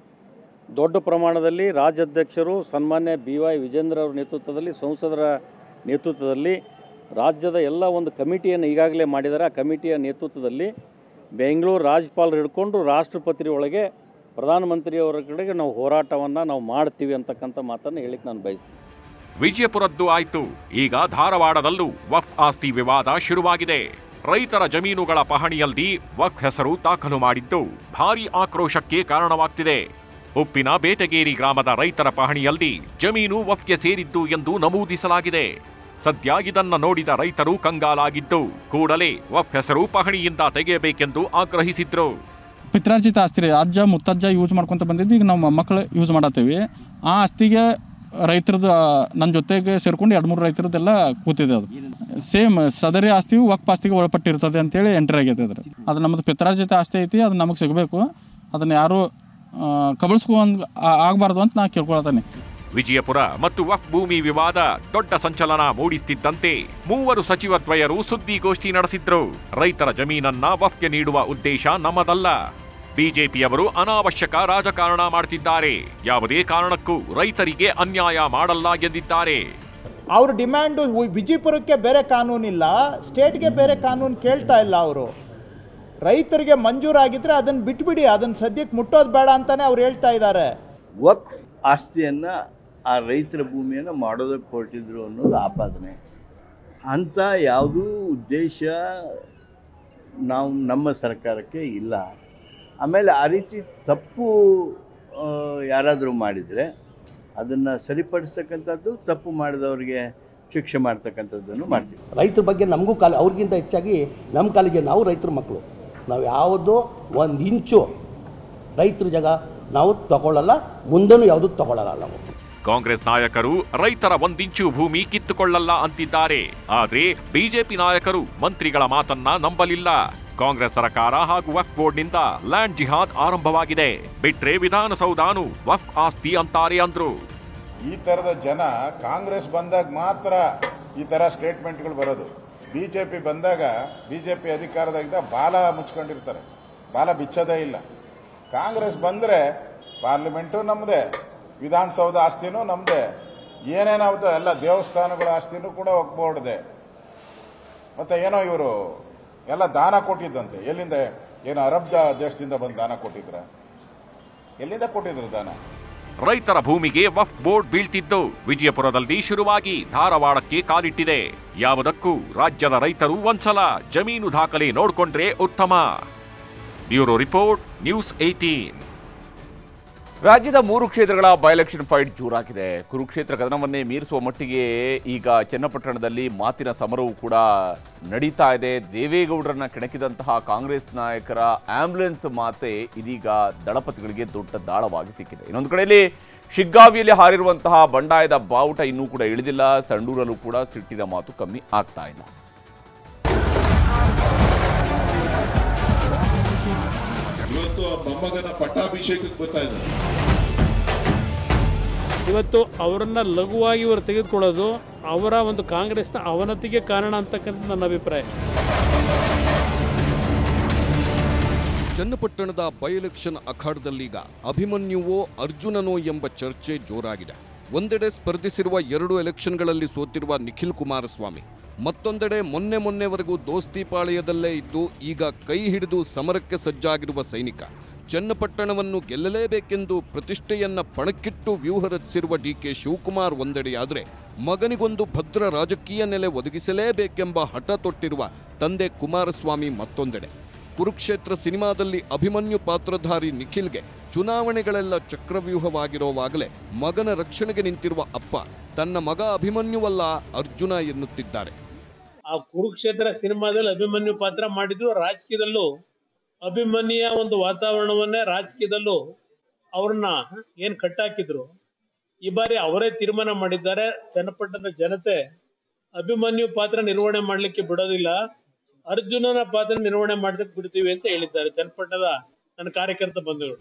ದೊಡ್ಡ ಪ್ರಮಾಣದಲ್ಲಿ ರಾಜ್ಯಾಧ್ಯಕ್ಷರು ಸನ್ಮಾನ್ಯ ಬಿ ವೈ ವಿಜೇಂದ್ರ ಅವರ ನೇತೃತ್ವದಲ್ಲಿ ಸಂಸದರ ನೇತೃತ್ವದಲ್ಲಿ ರಾಜ್ಯದ ಎಲ್ಲ ಒಂದು ಕಮಿಟಿಯನ್ನು ಈಗಾಗಲೇ ಮಾಡಿದ್ದಾರೆ ಆ ಕಮಿಟಿಯ ನೇತೃತ್ವದಲ್ಲಿ ಬೆಂಗಳೂರು ರಾಜ್ಯಪಾಲರು ಹಿಡ್ಕೊಂಡು ರಾಷ್ಟ್ರಪತಿ ಒಳಗೆ ಪ್ರಧಾನಮಂತ್ರಿಯವರ ಕಡೆಗೆ ನಾವು ಹೋರಾಟವನ್ನು ನಾವು ಮಾಡ್ತೀವಿ ಅಂತಕ್ಕಂಥ ಮಾತನ್ನು ಹೇಳಿಕ್ಕೆ ನಾನು ಬಯಸ್ತೀನಿ ವಿಜಯಪುರದ್ದು ಆಯ್ತು ಈಗ ಧಾರವಾಡದಲ್ಲೂ ವಫ್ ಆಸ್ತಿ ವಿವಾದ ಶುರುವಾಗಿದೆ ರೈತರ ಜಮೀನುಗಳ ಪಹಣಿಯಲ್ಲಿ ವಫ್ ಹೆಸರು ದಾಖಲು ಮಾಡಿದ್ದು ಭಾರೀ ಆಕ್ರೋಶಕ್ಕೆ ಕಾರಣವಾಗ್ತಿದೆ ಉಪ್ಪಿನ ಬೇಟಗೇರಿ ಗ್ರಾಮದ ರೈತರ ಪಹಣಿಯಲ್ಲಿ ಜಮೀನು ವಫ್ಗೆ ಸೇರಿದ್ದು ಎಂದು ನಮೂದಿಸಲಾಗಿದೆ ಸದ್ಯ ಇದನ್ನ ನೋಡಿದ ರೈತರು ಕಂಗಾಲಾಗಿದ್ದು ಕೂಡಲೇ ವಫ್ ಹೆಸರು ಪಹಣಿಯಿಂದ ತೆಗೆಯಬೇಕೆಂದು ಆಗ್ರಹಿಸಿದ್ರು ಪಿತ್ರಾರ್ಜಿತ ಆಸ್ತಿ ರೀ ಅಜ್ಜ ಮುತ್ತಜ್ಜ ಯೂಸ್ ಮಾಡ್ಕೊತ ಬಂದಿದ್ದು ಈಗ ನಾವು ಮೊಮ್ಮಕ್ಕಳು ಯೂಸ್ ಮಾಡತ್ತೀವಿ ಆ ಆಸ್ತಿಗೆ ರೈತರದ್ದು ನನ್ನ ಜೊತೆಗೆ ಸೇರ್ಕೊಂಡು ಎರಡು ಮೂರು ರೈತರದ್ದೆಲ್ಲ ಕೂತಿದೆ ಅದು ಸೇಮ್ ಸದರಿ ಆಸ್ತಿಯು ವಕ್ಫ್ ಆಸ್ತಿಗೆ ಒಳಪಟ್ಟಿರ್ತದೆ ಅಂತೇಳಿ ಎಂಟ್ರಿ ಆಗೈತೆ ಅದ್ರ ಅದು ನಮ್ಮದು ಪಿತ್ರಾರ್ಜಿತ ಆಸ್ತಿ ಐತಿ ಅದು ನಮಗೆ ಸಿಗಬೇಕು ಅದನ್ನು ಯಾರು ಕಬಳಿಸ್ಕೊಂಡ್ ಆಗಬಾರ್ದು ಅಂತ ನಾ ಕೇಳ್ಕೊಳತಾನೆ ವಿಜಯಪುರ ಮತ್ತು ವಫ್ ಭೂಮಿ ವಿವಾದ ದೊಡ್ಡ ಸಂಚಲನ ಮೂಡಿಸುತ್ತಿದ್ದಂತೆ ಮೂವರು ಸಚಿವದ್ವಯರು ಸುದ್ದಿಗೋಷ್ಠಿ ನಡೆಸಿದ್ರು ರೈತರ ಜಮೀನನ್ನ ವಫ್ಗೆ ನೀಡುವ ಉದ್ದೇಶ ನಮ್ಮದಲ್ಲ ಬಿಜೆಪಿಯವರು ಅನಾವಶ್ಯಕ ರಾಜಕಾರಣ ಮಾಡ್ತಿದ್ದಾರೆ ಯಾವುದೇ ಕಾರಣಕ್ಕೂ ರೈತರಿಗೆ ಅನ್ಯಾಯ ಮಾಡಲ್ಲ ಎಂದಿದ್ದಾರೆ ಅವ್ರ ಡಿಮ್ಯಾಂಡು ವಿಜಯಪುರಕ್ಕೆ ಬೇರೆ ಕಾನೂನಿಲ್ಲ ಸ್ಟೇಟ್ಗೆ ಬೇರೆ ಕಾನೂನು ಕೇಳ್ತಾ ಇಲ್ಲ ಅವರು ರೈತರಿಗೆ ಮಂಜೂರಾಗಿದ್ರೆ ಅದನ್ನು ಬಿಟ್ಬಿಡಿ ಅದನ್ನು ಸದ್ಯಕ್ಕೆ ಮುಟ್ಟೋದು ಬೇಡ ಅಂತಾನೆ ಅವ್ರು ಹೇಳ್ತಾ ಇದ್ದಾರೆ ವಕ್ಫ್ ಆಸ್ತಿಯನ್ನು ಆ ರೈತರ ಭೂಮಿಯನ್ನು ಮಾಡೋದಕ್ಕೆ ಹೊರಟಿದ್ರು ಅನ್ನೋದು ಆಪಾದನೆ ಅಂಥ ಯಾವುದೂ ಉದ್ದೇಶ ನಾವು ನಮ್ಮ ಸರ್ಕಾರಕ್ಕೆ ಇಲ್ಲ ಆಮೇಲೆ ಆ ರೀತಿ ತಪ್ಪು ಯಾರಾದರೂ ಮಾಡಿದರೆ ಅದನ್ನು ಸರಿಪಡಿಸ್ತಕ್ಕಂಥದ್ದು ತಪ್ಪು ಮಾಡಿದವರಿಗೆ ಶಿಕ್ಷೆ ಮಾಡ್ತಕ್ಕಂಥದ್ದನ್ನು ಮಾಡ್ತೀವಿ ರೈತರ ಬಗ್ಗೆ ನಮಗೂ ಕಾಲ ಅವ್ರಿಗಿಂತ ಹೆಚ್ಚಾಗಿ ನಮ್ಮ ಕಾಲಿಗೆ ನಾವು ರೈತರ ಮಕ್ಕಳು ನಾವು ಯಾವುದೋ ಒಂದು ಇಂಚು ರೈತರ ಜಾಗ ನಾವು ತಗೊಳ್ಳಲ್ಲ ಮುಂದೆನೂ ಯಾವುದೂ ತಗೊಳ್ಳಲ್ಲ ನಾವು ಕಾಂಗ್ರೆಸ್ ನಾಯಕರು ರೈತರ ಒಂದಿಂಚು ಭೂಮಿ ಕಿತ್ತುಕೊಳ್ಳಲ್ಲ ಅಂತಿದ್ದಾರೆ ಆದ್ರೆ ಬಿಜೆಪಿ ನಾಯಕರು ಮಂತ್ರಿಗಳ ಮಾತನ್ನ ನಂಬಲಿಲ್ಲ ಕಾಂಗ್ರೆಸ್ ಸರ್ಕಾರ ಹಾಗೂ ವಫ್ ಬೋರ್ಡ್ನಿಂದ ಲ್ಯಾಂಡ್ ಜಿಹಾದ್ ಆರಂಭವಾಗಿದೆ ಬಿಟ್ರೆ ವಿಧಾನಸೌಧಾನು ವಫ್ ಆಸ್ತಿ ಅಂತಾರೆ ಅಂದ್ರು ಈ ಥರದ ಜನ ಕಾಂಗ್ರೆಸ್ ಬಂದಾಗ ಮಾತ್ರ ಈ ಥರ ಸ್ಟೇಟ್ಮೆಂಟ್ಗಳು ಬರೋದು ಬಿಜೆಪಿ ಬಂದಾಗ ಬಿಜೆಪಿ ಅಧಿಕಾರದಾಗಿದ್ದ ಬಾಲ ಮುಚ್ಕೊಂಡಿರ್ತಾರೆ ಬಾಲ ಬಿಚ್ಚೋದೇ ಇಲ್ಲ ಕಾಂಗ್ರೆಸ್ ಬಂದ್ರೆ ಪಾರ್ಲಿಮೆಂಟು ನಮ್ಮದೇ ವಿಧಾನಸೌಧ ಆಸ್ತಿನೂ ನಮ್ಮದೇ ಏನೇನಾಗುತ್ತೆ ಎಲ್ಲ ದೇವಸ್ಥಾನಗಳ ಆಸ್ತಿನೂ ಕೂಡ ಒಗ್ಬೋಡ್ದೆ ಮತ್ತೆ ಏನೋ ಇವರು ಎಲ್ಲ ದಾನ ಕೊಟ್ಟಿದ್ದಂತೆ ಎಲ್ಲಿಂದ ಏನು ಅರಬ್ ದ- ದೇಶದಿಂದ ಬಂದು ದಾನ ಕೊಟ್ಟಿದ್ರ ಎಲ್ಲಿಂದ ಕೊಟ್ಟಿದ್ರು ದಾನ ರೈತರ ಭೂಮಿಗೆ ವಫ್ ಬೋರ್ಡ್ ಬೀಳ್ತಿದ್ದು ವಿಜಯಪುರದಲ್ಲಿ ಶುರುವಾಗಿ ಧಾರವಾಡಕ್ಕೆ ಕಾಲಿಟ್ಟಿದೆ ಯಾವುದಕ್ಕೂ ರಾಜ್ಯದ ರೈತರು ಒಂದ್ಸಲ ಜಮೀನು ದಾಖಲೆ ನೋಡ್ಕೊಂಡ್ರೆ ಉತ್ತಮ ಬ್ಯೂರೋ ರಿಪೋರ್ಟ್ ನ್ಯೂಸ್ ಏಟೀನ್ ರಾಜ್ಯದ ಮೂರು ಕ್ಷೇತ್ರಗಳ ಬೈ ಎಲೆಕ್ಷನ್ ಫೈಟ್ ಜೋರಾಗಿದೆ ಕುರುಕ್ಷೇತ್ರ ಕದನವನ್ನೇ ಮೀರಿಸುವ ಮಟ್ಟಿಗೆ ಈಗ ಚನ್ನಪಟ್ಟಣದಲ್ಲಿ ಮಾತಿನ ಸಮರವೂ ಕೂಡ ನಡೀತಾ ಇದೆ ದೇವೇಗೌಡರನ್ನ ಕೆಣಕಿದಂತಹ ಕಾಂಗ್ರೆಸ್ ನಾಯಕರ ಆಂಬ್ಯುಲೆನ್ಸ್ ಮಾತೆ ಇದೀಗ ದಳಪತಿಗಳಿಗೆ ದೊಡ್ಡ ದಾಳವಾಗಿ ಸಿಕ್ಕಿದೆ ಇನ್ನೊಂದು ಕಡೆಯಲ್ಲಿ ಶಿಗ್ಗಾವಿಯಲ್ಲಿ ಹಾರಿರುವಂತಹ ಬಂಡಾಯದ ಬಾವುಟ ಇನ್ನೂ ಕೂಡ ಇಳಿದಿಲ್ಲ ಸಂಡೂರಲ್ಲೂ ಕೂಡ ಸಿಟ್ಟಿನ ಮಾತು ಕಮ್ಮಿ ಆಗ್ತಾ ಇಲ್ಲ ಇವತ್ತು ಆ ಮೊಮ್ಮಗನ ಪಟ್ಟಾಭಿಷೇಕಕ್ಕೆ ಬರ್ತಾ ಇದ್ದಾರೆ ಇವತ್ತು ಅವರನ್ನ ಲಘುವಾಗಿ ಇವರು ತೆಗೆದುಕೊಳ್ಳೋದು ಅವರ ಒಂದು ಕಾಂಗ್ರೆಸ್ನ ಅವನತಿಗೆ ಕಾರಣ ಅಂತಕ್ಕಂಥ ನನ್ನ ಅಭಿಪ್ರಾಯ ಚನ್ನಪಟ್ಟಣದ ಬೈ ಎಲೆಕ್ಷನ್ ಅಖಾಡದಲ್ಲೀಗ ಅಭಿಮನ್ಯುವೋ ಅರ್ಜುನನೋ ಎಂಬ ಚರ್ಚೆ ಜೋರಾಗಿದೆ ಒಂದೆಡೆ ಸ್ಪರ್ಧಿಸಿರುವ ಎರಡು ಎಲೆಕ್ಷನ್ಗಳಲ್ಲಿ ಸೋತಿರುವ ನಿಖಿಲ್ ಕುಮಾರಸ್ವಾಮಿ ಮತ್ತೊಂದೆಡೆ ಮೊನ್ನೆ ಮೊನ್ನೆವರೆಗೂ ದೋಸ್ತಿ ಪಾಳೆಯದಲ್ಲೇ ಇದ್ದು ಈಗ ಕೈ ಹಿಡಿದು ಸಮರಕ್ಕೆ ಸಜ್ಜಾಗಿರುವ ಸೈನಿಕ ಚನ್ನಪಟ್ಟಣವನ್ನು ಗೆಲ್ಲಲೇಬೇಕೆಂದು ಪ್ರತಿಷ್ಠೆಯನ್ನ ಪಣಕ್ಕಿಟ್ಟು ವ್ಯೂಹ ರಚಿಸಿರುವ ಡಿಕೆ ಶಿವಕುಮಾರ್ ಒಂದೆಡೆಯಾದರೆ ಮಗನಿಗೊಂದು ಭದ್ರ ರಾಜಕೀಯ ನೆಲೆ ಒದಗಿಸಲೇಬೇಕೆಂಬ ಹಠ ತೊಟ್ಟಿರುವ ತಂದೆ ಕುಮಾರಸ್ವಾಮಿ ಮತ್ತೊಂದೆಡೆ ಕುರುಕ್ಷೇತ್ರ ಸಿನಿಮಾದಲ್ಲಿ ಅಭಿಮನ್ಯು ಪಾತ್ರಧಾರಿ ನಿಖಿಲ್ಗೆ ಚುನಾವಣೆಗಳೆಲ್ಲ ಚಕ್ರವ್ಯೂಹವಾಗಿರೋವಾಗಲೇ ಮಗನ ರಕ್ಷಣೆಗೆ ನಿಂತಿರುವ ಅಪ್ಪ ತನ್ನ ಮಗ ಅಭಿಮನ್ಯುವಲ್ಲ ಅರ್ಜುನ ಎನ್ನುತ್ತಿದ್ದಾರೆ ಆ ಕುರುಕ್ಷೇತ್ರ ಸಿನಿಮಾದಲ್ಲಿ ಅಭಿಮನ್ಯು ಪಾತ್ರ ಮಾಡಿದ್ರು ರಾಜಕೀಯದಲ್ಲೂ ಅಭಿಮನ್ಯ ಒಂದು ವಾತಾವರಣವನ್ನೇ ರಾಜಕೀಯದಲ್ಲೂ ಅವ್ರನ್ನ ಏನ್ ಕಟ್ಟಾಕಿದ್ರು ಈ ಬಾರಿ ಅವರೇ ತೀರ್ಮಾನ ಮಾಡಿದ್ದಾರೆ ಚನ್ನಪಟ್ಟಣದ ಜನತೆ ಅಭಿಮನ್ಯು ಪಾತ್ರ ನಿರ್ವಹಣೆ ಮಾಡ್ಲಿಕ್ಕೆ ಬಿಡೋದಿಲ್ಲ ಅರ್ಜುನನ ಪಾತ್ರ ನಿರ್ವಹಣೆ ಮಾಡ್ಲಿಕ್ಕೆ ಬಿಡ್ತೀವಿ ಅಂತ ಹೇಳಿದ್ದಾರೆ ಚನ್ನಪಟ್ಟಣದ ನನ್ನ ಕಾರ್ಯಕರ್ತ ಬಂಧುಗಳು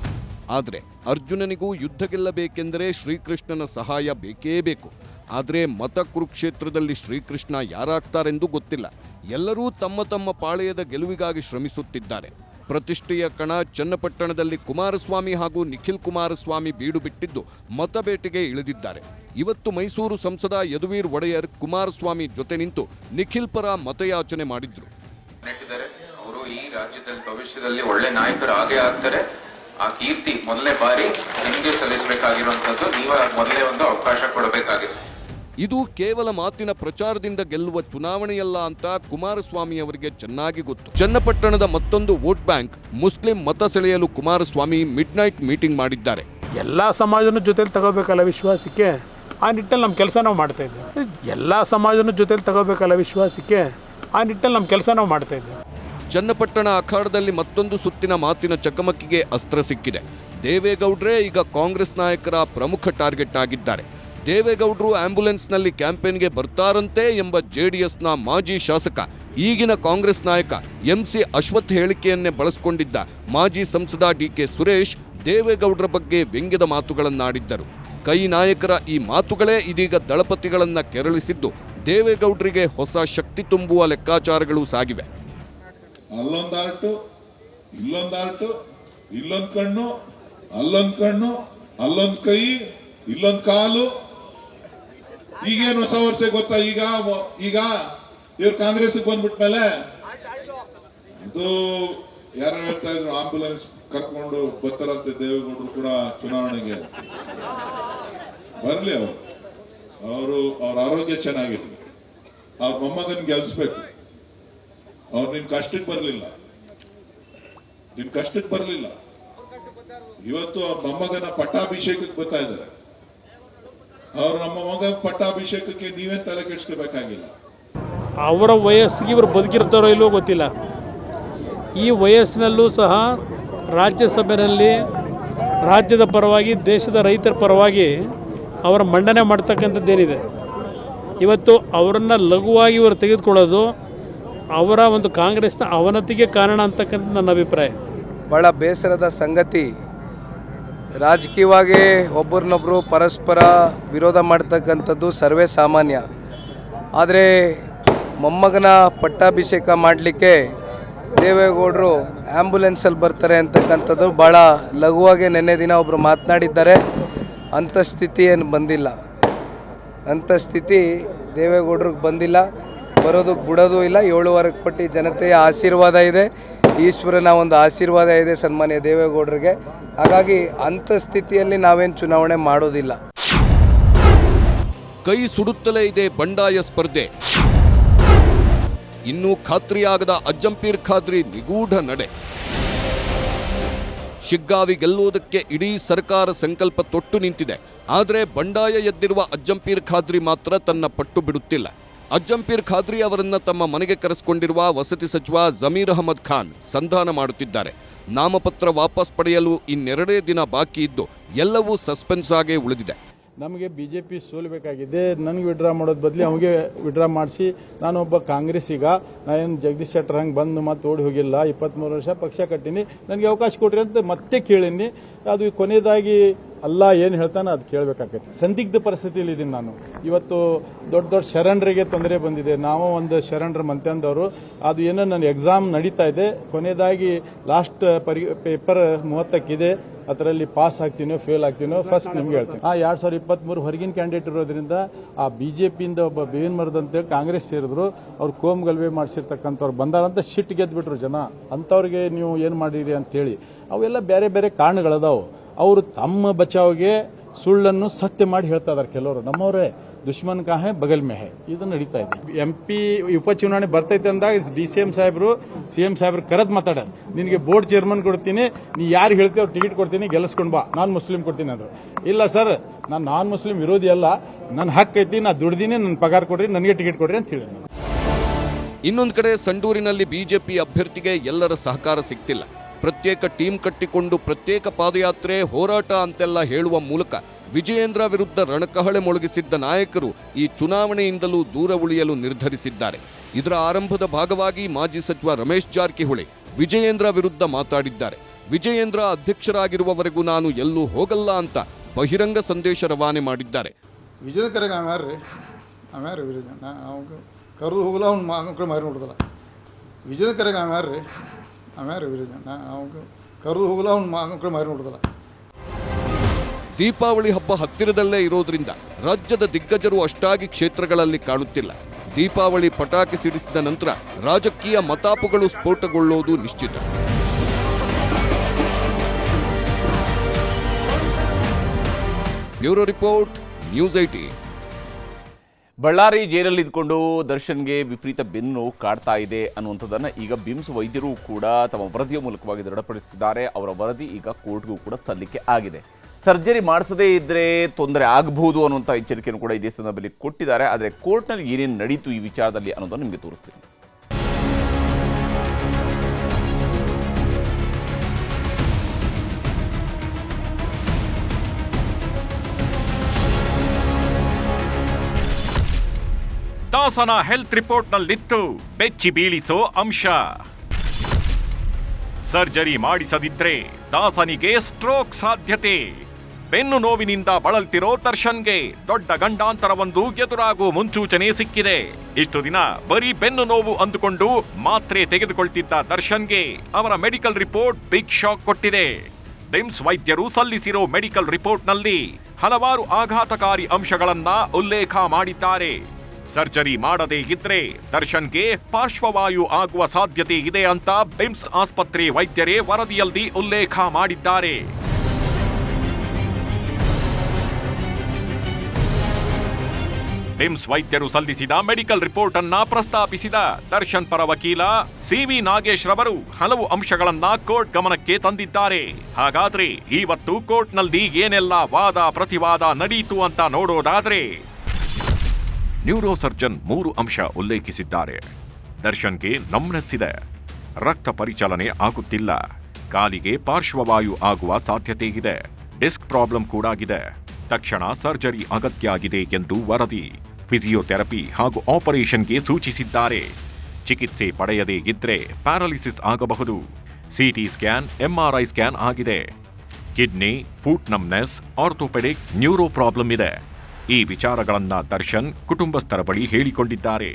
ಆದರೆ ಅರ್ಜುನನಿಗೂ ಯುದ್ಧ ಗೆಲ್ಲಬೇಕೆಂದರೆ ಶ್ರೀಕೃಷ್ಣನ ಸಹಾಯ ಬೇಕೇ ಬೇಕು ಆದರೆ ಮತ ಕುರುಕ್ಷೇತ್ರದಲ್ಲಿ ಶ್ರೀಕೃಷ್ಣ ಯಾರಾಗ್ತಾರೆಂದು ಗೊತ್ತಿಲ್ಲ ಎಲ್ಲರೂ ತಮ್ಮ ತಮ್ಮ ಪಾಳೆಯದ ಗೆಲುವಿಗಾಗಿ ಶ್ರಮಿಸುತ್ತಿದ್ದಾರೆ ಪ್ರತಿಷ್ಠೆಯ ಕಣ ಚನ್ನಪಟ್ಟಣದಲ್ಲಿ ಕುಮಾರಸ್ವಾಮಿ ಹಾಗೂ ನಿಖಿಲ್ ಕುಮಾರಸ್ವಾಮಿ ಬೀಡು ಬಿಟ್ಟಿದ್ದು ಮತಬೇಟೆಗೆ ಇಳಿದಿದ್ದಾರೆ ಇವತ್ತು ಮೈಸೂರು ಸಂಸದ ಯದುವೀರ್ ಒಡೆಯರ್ ಕುಮಾರಸ್ವಾಮಿ ಜೊತೆ ನಿಂತು ನಿಖಿಲ್ ಪರ ಮತಯಾಚನೆ ಮಾಡಿದ್ರು ನೆಟ್ಟಿದ್ದಾರೆ ಅವರು ಈ ರಾಜ್ಯದಲ್ಲಿ ಭವಿಷ್ಯದಲ್ಲಿ ಒಳ್ಳೆ ನಾಯಕರು ಆಗೇ ಆಗ್ತಾರೆ ಆ ಕೀರ್ತಿ ಮೊದಲನೇ ಬಾರಿ ನಿಮಗೆ ಸಲ್ಲಿಸಬೇಕಾಗಿರುವಂತದ್ದು ನೀವ ಮೊದಲೇ ಒಂದು ಅವಕಾಶ ಕೊಡಬೇಕಾಗಿದೆ ಇದು ಕೇವಲ ಮಾತಿನ ಪ್ರಚಾರದಿಂದ ಗೆಲ್ಲುವ ಚುನಾವಣೆಯಲ್ಲ ಅಂತ ಕುಮಾರಸ್ವಾಮಿ ಅವರಿಗೆ ಚೆನ್ನಾಗಿ ಗೊತ್ತು ಚನ್ನಪಟ್ಟಣದ ಮತ್ತೊಂದು ವೋಟ್ ಬ್ಯಾಂಕ್ ಮುಸ್ಲಿಂ ಮತ ಸೆಳೆಯಲು ಕುಮಾರಸ್ವಾಮಿ ಮಿಡ್ ನೈಟ್ ಮೀಟಿಂಗ್ ಮಾಡಿದ್ದಾರೆ ಎಲ್ಲ ಸಮಾಜನ ಜೊತೆಲಿ ತಗೋಬೇಕಲ್ಲ ವಿಶ್ವಾಸಕ್ಕೆ ಆ ನಿಟ್ಟಲ್ಲಿ ನಮ್ಮ ಕೆಲಸ ನಾವು ಮಾಡ್ತಾ ಇದ್ದೇವೆ ಎಲ್ಲ ಸಮಾಜನ ಜೊತೆಲಿ ತಗೋಬೇಕಲ್ಲ ವಿಶ್ವಾಸಕ್ಕೆ ಆ ನಿಟ್ಟಲ್ಲಿ ನಮ್ಮ ಕೆಲಸ ನಾವು ಮಾಡ್ತಾ ಇದ್ದೇವೆ ಚನ್ನಪಟ್ಟಣ ಅಖಾಡದಲ್ಲಿ ಮತ್ತೊಂದು ಸುತ್ತಿನ ಮಾತಿನ ಚಕಮಕಿಗೆ ಅಸ್ತ್ರ ಸಿಕ್ಕಿದೆ ದೇವೇಗೌಡ್ರೇ ಈಗ ಕಾಂಗ್ರೆಸ್ ನಾಯಕರ ಪ್ರಮುಖ ಟಾರ್ಗೆಟ್ ಆಗಿದ್ದಾರೆ ದೇವೇಗೌಡರು ಆಂಬ್ಯುಲೆನ್ಸ್ನಲ್ಲಿ ಕ್ಯಾಂಪೇನ್ಗೆ ಬರ್ತಾರಂತೆ ಎಂಬ ಜೆಡಿಎಸ್ನ ಮಾಜಿ ಶಾಸಕ ಈಗಿನ ಕಾಂಗ್ರೆಸ್ ನಾಯಕ ಎಂಸಿ ಅಶ್ವಥ್ ಹೇಳಿಕೆಯನ್ನೇ ಬಳಸಿಕೊಂಡಿದ್ದ ಮಾಜಿ ಸಂಸದ ಡಿಕೆ ಸುರೇಶ್ ದೇವೇಗೌಡರ ಬಗ್ಗೆ ವ್ಯಂಗ್ಯದ ಮಾತುಗಳನ್ನಾಡಿದ್ದರು ಕೈ ನಾಯಕರ ಈ ಮಾತುಗಳೇ ಇದೀಗ ದಳಪತಿಗಳನ್ನ ಕೆರಳಿಸಿದ್ದು ದೇವೇಗೌಡರಿಗೆ ಹೊಸ ಶಕ್ತಿ ತುಂಬುವ ಲೆಕ್ಕಾಚಾರಗಳು ಸಾಗಿವೆ ಅಲ್ಲೊಂದು ಆರ್ಟು ಇಲ್ಲೊಂದು ಆರ್ಟು ಇಲ್ಲೊಂದು ಕಣ್ಣು ಅಲ್ಲೊಂದು ಕಣ್ಣು ಅಲ್ಲೊಂದು ಕೈ ಇಲ್ಲೊಂದು ಕಾಲು ಈಗೇನು ಹೊಸ ವರ್ಷ ಗೊತ್ತಾ ಈಗ ಈಗ ಇವ್ರು ಕಾಂಗ್ರೆಸ್ಗೆ ಬಂದ್ಬಿಟ್ಮೇಲೆ ಅದು ಯಾರು ಹೇಳ್ತಾ ಇದ್ರು ಆಂಬುಲೆನ್ಸ್ ಕರ್ಕೊಂಡು ಬರ್ತಾರಂತೆ ದೇವೇಗೌಡರು ಕೂಡ ಚುನಾವಣೆಗೆ ಬರ್ಲಿ ಅವರು ಅವರು ಅವ್ರ ಆರೋಗ್ಯ ಚೆನ್ನಾಗಿರ್ಲಿ ಅವ್ರ ಮೊಮ್ಮಗನ್ ಗೆಲ್ಸ್ಬೇಕು ಅವ್ರು ನಿನ್ ಕಷ್ಟಕ್ಕೆ ಬರಲಿಲ್ಲ ನಿನ್ ಕಷ್ಟಕ್ಕೆ ಬರಲಿಲ್ಲ ಇವತ್ತು ಅವ್ರ ಮೊಮ್ಮಗನ ಪಟ್ಟಾಭಿಷೇಕಕ್ಕೆ ಬರ್ತಾ ಇದ್ದಾರೆ ಅವ್ರು ನಮ್ಮ ಮಗ ಪಟ್ಟಾಭಿಷೇಕಕ್ಕೆ ನೀವೇನ್ ತಲೆ ಕೆಡಿಸ್ಕೋಬೇಕಾಗಿಲ್ಲ ಅವರ ವಯಸ್ಸಿಗೆ ಇವರು ಬದುಕಿರ್ತಾರೋ ಇಲ್ವೋ ಗೊತ್ತಿಲ್ಲ ಈ ವಯಸ್ಸಿನಲ್ಲೂ ಸಹ ರಾಜ್ಯಸಭೆಯಲ್ಲಿ ರಾಜ್ಯದ ಪರವಾಗಿ ದೇಶದ ರೈತರ ಪರವಾಗಿ ಅವರ ಮಂಡನೆ ಮಾಡ್ತಕ್ಕಂಥದ್ದೇನಿದೆ ಇವತ್ತು ಅವರನ್ನು ಲಘುವಾಗಿ ಇವರು ತೆಗೆದುಕೊಳ್ಳೋದು ಅವರ ಒಂದು ಕಾಂಗ್ರೆಸ್ನ ಅವನತಿಗೆ ಕಾರಣ ಅಂತಕ್ಕಂಥ ನನ್ನ ಅಭಿಪ್ರಾಯ ಭಾಳ ಬೇಸರದ ಸಂಗತಿ ರಾಜಕೀಯವಾಗಿ ಒಬ್ಬರನ್ನೊಬ್ಬರು ಪರಸ್ಪರ ವಿರೋಧ ಮಾಡ್ತಕ್ಕಂಥದ್ದು ಸರ್ವೇ ಸಾಮಾನ್ಯ ಆದರೆ ಮೊಮ್ಮಗನ ಪಟ್ಟಾಭಿಷೇಕ ಮಾಡಲಿಕ್ಕೆ ದೇವೇಗೌಡರು ಆ್ಯಂಬುಲೆನ್ಸಲ್ಲಿ ಬರ್ತಾರೆ ಅಂತಕ್ಕಂಥದ್ದು ಭಾಳ ಲಘುವಾಗಿ ನಿನ್ನೆ ದಿನ ಒಬ್ಬರು ಮಾತನಾಡಿದ್ದಾರೆ ಅಂಥ ಸ್ಥಿತಿ ಏನು ಬಂದಿಲ್ಲ ಅಂಥ ಸ್ಥಿತಿ ದೇವೇಗೌಡ್ರಿಗೆ ಬಂದಿಲ್ಲ ಬರೋದಕ್ಕೆ ಬಿಡೋದು ಇಲ್ಲ ಏಳುವರೆ ಕೋಟಿ ಜನತೆಯ ಆಶೀರ್ವಾದ ಇದೆ ಈಶ್ವರನ ಒಂದು ಆಶೀರ್ವಾದ ಇದೆ ಸನ್ಮಾನ್ಯ ದೇವೇಗೌಡರಿಗೆ ಹಾಗಾಗಿ ಅಂಥ ಸ್ಥಿತಿಯಲ್ಲಿ ನಾವೇನು ಚುನಾವಣೆ ಮಾಡೋದಿಲ್ಲ ಕೈ ಸುಡುತ್ತಲೇ ಇದೆ ಬಂಡಾಯ ಸ್ಪರ್ಧೆ ಇನ್ನೂ ಖಾತ್ರಿಯಾಗದ ಅಜ್ಜಂಪೀರ್ ಖಾದ್ರಿ ನಿಗೂಢ ನಡೆ ಶಿಗ್ಗಾವಿ ಗೆಲ್ಲುವುದಕ್ಕೆ ಇಡೀ ಸರ್ಕಾರ ಸಂಕಲ್ಪ ತೊಟ್ಟು ನಿಂತಿದೆ ಆದರೆ ಬಂಡಾಯ ಎದ್ದಿರುವ ಅಜ್ಜಂಪೀರ್ ಖಾದ್ರಿ ಮಾತ್ರ ತನ್ನ ಪಟ್ಟು ಬಿಡುತ್ತಿಲ್ಲ ಅಜ್ಜಂಪೀರ್ ಖಾದ್ರಿ ಅವರನ್ನ ತಮ್ಮ ಮನೆಗೆ ಕರೆಸಿಕೊಂಡಿರುವ ವಸತಿ ಸಚಿವ ಜಮೀರ್ ಅಹಮದ್ ಖಾನ್ ಸಂಧಾನ ಮಾಡುತ್ತಿದ್ದಾರೆ ನಾಮಪತ್ರ ವಾಪಸ್ ಪಡೆಯಲು ಇನ್ನೆರಡೇ ದಿನ ಬಾಕಿ ಇದ್ದು ಎಲ್ಲವೂ ಸಸ್ಪೆನ್ಸ್ ಆಗೇ ಉಳಿದಿದೆ ನಮಗೆ ಬಿ ಜೆ ಪಿ ಸೋಲ್ಬೇಕಾಗಿದೆ ನನಗೆ ವಿಡ್ರಾ ಮಾಡೋದು ಬದಲಿ ಅವನಿಗೆ ವಿಡ್ರಾ ಮಾಡಿಸಿ ನಾನೊಬ್ಬ ಕಾಂಗ್ರೆಸ್ಸಿಗ ನಾ ಏನು ಜಗದೀಶ್ ಶೆಟ್ಟರ್ ಹಂಗೆ ಬಂದು ಮತ್ತೆ ಓಡಿ ಹೋಗಿಲ್ಲ ಇಪ್ಪತ್ತ್ಮೂರು ವರ್ಷ ಪಕ್ಷ ಕಟ್ಟೀನಿ ನನಗೆ ಅವಕಾಶ ಕೊಟ್ರಿ ಅಂತ ಮತ್ತೆ ಕೇಳೀನಿ ಅದು ಕೊನೆಯದಾಗಿ ಅಲ್ಲ ಏನು ಹೇಳ್ತಾನೆ ಅದು ಕೇಳಬೇಕಾಗತ್ತೆ ಸಂದಿಗ್ಧ ಪರಿಸ್ಥಿತಿಯಲ್ಲಿ ಇದ್ದೀನಿ ನಾನು ಇವತ್ತು ದೊಡ್ಡ ದೊಡ್ಡ ಶರಣರಿಗೆ ತೊಂದರೆ ಬಂದಿದೆ ನಾವು ಒಂದು ಶರಣರ ಮಂತ್ಯಂದವರು ಅದು ಏನೋ ನನ್ನ ಎಕ್ಸಾಮ್ ನಡೀತಾ ಇದೆ ಕೊನೆಯದಾಗಿ ಲಾಸ್ಟ್ ಪರಿ ಪೇಪರ್ ಮೂವತ್ತಕ್ಕಿದೆ ಅದರಲ್ಲಿ ಪಾಸ್ ಆಗ್ತೀನೋ ಫೇಲ್ ಆಗ್ತೀನೋ ಫಸ್ಟ್ ನಿಮ್ಗೆ ಹೇಳ್ತೀನಿ ಆ ಎರಡ್ ಸಾವಿರದ ಇಪ್ಪತ್ಮೂರು ಹೊರಗಿನ ಕ್ಯಾಂಡಿಡೇಟ್ ಇರೋದ್ರಿಂದ ಆ ಬಿಜೆಪಿಯಿಂದ ಒಬ್ಬ ಬೇವಿನ ಮರದ ಅಂತೇಳಿ ಕಾಂಗ್ರೆಸ್ ಸೇರಿದ್ರು ಅವ್ರು ಕೋಮ್ ಗಲ್ಭೆ ಮಾಡಿಸಿರ್ತಕ್ಕಂಥವ್ರು ಬಂದಾರಂತ ಸಿಟ್ಟು ಗೆದ್ಬಿಟ್ರು ಜನ ಅಂಥವ್ರಿಗೆ ನೀವು ಏನು ಮಾಡಿರಿ ಅಂತೇಳಿ ಅವೆಲ್ಲ ಬೇರೆ ಬೇರೆ ಕಾರಣಗಳದಾವು ಅವರು ತಮ್ಮ ಬಚಾವ್ಗೆ ಸುಳ್ಳನ್ನು ಸತ್ಯ ಮಾಡಿ ಹೇಳ್ತಾ ಇದಾರೆ ಕೆಲವರು ನಮ್ಮವರೇ ದುಶ್ಮನ್ ಕಾ ಹೇ ಬಗಲ್ ಮೇ ಹೇ ಇದು ನಡೀತಾ ಇದೆ ಎಂ ಪಿ ಉಪಚುನಾವಣೆ ಬರ್ತೈತೆ ಅಂದಾಗ ಡಿ ಸಿ ಎಂ ಸಾಹೇಬರು ಸಿ ಎಂ ಸಾಹೇಬ್ರು ಕರೆದ್ ಮಾತಾಡ್ಯಾರ ನಿನಗೆ ಬೋರ್ಡ್ ಚೇರ್ಮನ್ ಕೊಡ್ತೀನಿ ನೀ ಯಾರು ಹೇಳ್ತೀವಿ ಅವ್ರು ಟಿಕೆಟ್ ಕೊಡ್ತೀನಿ ಗೆಲ್ಲಿಸ್ಕೊಂಡ್ ಬಾ ನಾನು ಮುಸ್ಲಿಂ ಕೊಡ್ತೀನಿ ಅದು ಇಲ್ಲ ಸರ್ ನಾನು ನಾನ್ ಮುಸ್ಲಿಂ ವಿರೋಧಿ ಅಲ್ಲ ನನ್ನ ಹಕ್ಕು ಐತಿ ನಾ ದುಡ್ದೀನಿ ನನ್ನ ಪಗಾರ ಕೊಡ್ರಿ ನನಗೆ ಟಿಕೆಟ್ ಕೊಡ್ರಿ ಅಂತ ಹೇಳಿ ಇನ್ನೊಂದು ಕಡೆ ಸಂಡೂರಿನಲ್ಲಿ ಬಿಜೆಪಿ ಅಭ್ಯರ್ಥಿಗೆ ಎಲ್ಲರ ಸಹಕಾರ ಸಿಗ್ತಿಲ್ಲ ಪ್ರತ್ಯೇಕ ಟೀಮ್ ಕಟ್ಟಿಕೊಂಡು ಪ್ರತ್ಯೇಕ ಪಾದಯಾತ್ರೆ ಹೋರಾಟ ಅಂತೆಲ್ಲ ಹೇಳುವ ಮೂಲಕ ವಿಜಯೇಂದ್ರ ವಿರುದ್ಧ ರಣಕಹಳೆ ಮೊಳಗಿಸಿದ್ದ ನಾಯಕರು ಈ ಚುನಾವಣೆಯಿಂದಲೂ ದೂರ ಉಳಿಯಲು ನಿರ್ಧರಿಸಿದ್ದಾರೆ ಇದರ ಆರಂಭದ ಭಾಗವಾಗಿ ಮಾಜಿ ಸಚಿವ ರಮೇಶ್ ಜಾರಕಿಹೊಳಿ ವಿಜಯೇಂದ್ರ ವಿರುದ್ಧ ಮಾತಾಡಿದ್ದಾರೆ ವಿಜಯೇಂದ್ರ ಅಧ್ಯಕ್ಷರಾಗಿರುವವರೆಗೂ ನಾನು ಎಲ್ಲೂ ಹೋಗಲ್ಲ ಅಂತ ಬಹಿರಂಗ ಸಂದೇಶ ರವಾನೆ ಮಾಡಿದ್ದಾರೆ ವಿಜಯದ ಕರೆಗೆ ಅವ ಯಾರು ರೀ ಅವ ಯಾರು ವಿಜಯ ನಾ ಅವಾಗ ಕರೆದು ಹೋಗಲ್ಲ ಅವ್ನು ಮಕ್ಕಳು ಮಾರಿ ನೋಡ್ದಲ್ಲ ವಿಜಯದ ಕರೆಗೆ ಅವ ಯಾರು ರೀ ಅವ ಯಾರು ವಿಜಯ ನಾ ಅವಾಗ ಕರೆದು ಹೋಗಲ್ಲ ಅವ್ನು ಮಕ್ಕಳು ಮಾರಿ ನೋಡ್ದಲ್ಲ ದೀಪಾವಳಿ ಹಬ್ಬ ಹತ್ತಿರದಲ್ಲೇ ಇರೋದ್ರಿಂದ ರಾಜ್ಯದ ದಿಗ್ಗಜರು ಅಷ್ಟಾಗಿ ಕ್ಷೇತ್ರಗಳಲ್ಲಿ ಕಾಣುತ್ತಿಲ್ಲ ದೀಪಾವಳಿ ಪಟಾಕಿ ಸಿಡಿಸಿದ ನಂತರ ರಾಜಕೀಯ ಮತಾಪುಗಳು ಸ್ಫೋಟಗೊಳ್ಳೋದು ನಿಶ್ಚಿತ bureau report news IT Ballari ಜೈಲಲ್ಲಿ ಇದ್ಕೊಂಡು ದರ್ಶನ್ಗೆ ವಿಪರೀತ ಬೆನ್ನು ನೋವು ಕಾಡ್ತಾ ಇದೆ ಅನ್ನುವಂಥದ್ದನ್ನು ಈಗ ಬಿಮ್ಸ್ ವೈದ್ಯರು ಕೂಡ ತಮ್ಮ ವರದಿಯ ಮೂಲಕವಾಗಿ ದೃಢಪಡಿಸಿದ್ದಾರೆ ಅವರ ವರದಿ ಈಗ ಕೋರ್ಟ್ಗೂ ಕೂಡ ಸಲ್ಲಿಕೆ ಆಗಿದೆ ಸರ್ಜರಿ ಮಾಡಿಸದೇ ಇದ್ರೆ ತೊಂದರೆ ಆಗಬಹುದು ಅನ್ನುವಂಥ ಎಚ್ಚರಿಕೆಯನ್ನು ಕೂಡ ಇದೇ ಸಂದರ್ಭದಲ್ಲಿ ಕೊಟ್ಟಿದ್ದಾರೆ ಆದರೆ ಕೋರ್ಟ್ನಲ್ಲಿ ಏನೇನು ನಡೀತು ಈ ವಿಚಾರದಲ್ಲಿ ಅನ್ನೋದನ್ನು ನಿಮಗೆ ತೋರಿಸ್ತೀನಿ ದಾಸನ ಹೆಲ್ತ್ ರಿಪೋರ್ಟ್ನಲ್ಲಿತ್ತು ಬೆಚ್ಚಿ ಬೀಳಿಸೋ ಅಂಶ ಸರ್ಜರಿ ಮಾಡಿಸದಿದ್ರೆ ದಾಸನಿಗೆ ಸ್ಟ್ರೋಕ್ ಸಾಧ್ಯತೆ ಬೆನ್ನು ನೋವಿನಿಂದ ಬಳಲ್ತಿರೋ ದರ್ಶನ್ಗೆ ದೊಡ್ಡ ಗಂಡಾಂತರವೊಂದು ಎದುರಾಗುವ ಮುನ್ಸೂಚನೆ ಸಿಕ್ಕಿದೆ ಇಷ್ಟು ದಿನ ಬರೀ ಬೆನ್ನು ನೋವು ಅಂದುಕೊಂಡು ಮಾತ್ರೆ ತೆಗೆದುಕೊಳ್ತಿದ್ದ ದರ್ಶನ್ಗೆ ಅವರ ಮೆಡಿಕಲ್ ರಿಪೋರ್ಟ್ ಬಿಗ್ ಶಾಕ್ ಕೊಟ್ಟಿದೆ ಬಿಮ್ಸ್ ವೈದ್ಯರು ಸಲ್ಲಿಸಿರೋ ಮೆಡಿಕಲ್ ರಿಪೋರ್ಟ್ನಲ್ಲಿ ಹಲವಾರು ಆಘಾತಕಾರಿ ಅಂಶಗಳನ್ನ ಉಲ್ಲೇಖ ಮಾಡಿದ್ದಾರೆ ಸರ್ಜರಿ ಮಾಡದೇ ಇದ್ರೆ ದರ್ಶನ್ಗೆ ಪಾರ್ಶ್ವವಾಯು ಆಗುವ ಸಾಧ್ಯತೆ ಇದೆ ಅಂತ ಬಿಮ್ಸ್ ಆಸ್ಪತ್ರೆ ವೈದ್ಯರೇ ವರದಿಯಲ್ಲಿ ಉಲ್ಲೇಖ ಮಾಡಿದ್ದಾರೆ ಬಿಮ್ಸ್ ವೈದ್ಯರು ಸಲ್ಲಿಸಿದ ಮೆಡಿಕಲ್ ರಿಪೋರ್ಟ್ ಅನ್ನ ಪ್ರಸ್ತಾಪಿಸಿದ ದರ್ಶನ್ ಪರ ವಕೀಲ ಸಿವಿ ನಾಗೇಶ್ ರವರು ಹಲವು ಅಂಶಗಳನ್ನ ಕೋರ್ಟ್ ಗಮನಕ್ಕೆ ತಂದಿದ್ದಾರೆ ಹಾಗಾದ್ರೆ ಇವತ್ತು ಕೋರ್ಟ್ನಲ್ಲಿ ಏನೆಲ್ಲ ವಾದ ಪ್ರತಿವಾದ ನಡೆಯಿತು ಅಂತ ನೋಡೋದಾದ್ರೆ ನ್ಯೂರೋ ಸರ್ಜನ್ ಮೂರು ಅಂಶ ಉಲ್ಲೇಖಿಸಿದ್ದಾರೆ ದರ್ಶನ್ಗೆ ನಮ್ನೆಸ್ ಇದೆ ರಕ್ತ ಪರಿಚಲನೆ ಆಗುತ್ತಿಲ್ಲ ಕಾಲಿಗೆ ಪಾರ್ಶ್ವವಾಯು ಆಗುವ ಸಾಧ್ಯತೆ ಇದೆ ಡಿಸ್ಕ್ ಪ್ರಾಬ್ಲಮ್ ಕೂಡ ಆಗಿದೆ ತಕ್ಷಣ ಸರ್ಜರಿ ಅಗತ್ಯ ಆಗಿದೆ ಎಂದು ವರದಿ ಫಿಸಿಯೋಥೆರಪಿ ಹಾಗೂ ಆಪರೇಷನ್ಗೆ ಸೂಚಿಸಿದ್ದಾರೆ ಚಿಕಿತ್ಸೆ ಪಡೆಯದೇ ಇದ್ರೆ ಪ್ಯಾರಾಲಿಸಿಸ್ ಆಗಬಹುದು ಸಿಟಿ ಸ್ಕ್ಯಾನ್ ಎಂಆರ್ಐ ಸ್ಕ್ಯಾನ್ ಆಗಿದೆ kidney foot numbness orthopaedic neuro problem ಇದೆ ಈ ವಿಚಾರಗಳನ್ನ ದರ್ಶನ್ ಕುಟುಂಬಸ್ಥರ ಬಳಿ ಹೇಳಿಕೊಂಡಿದ್ದಾರೆ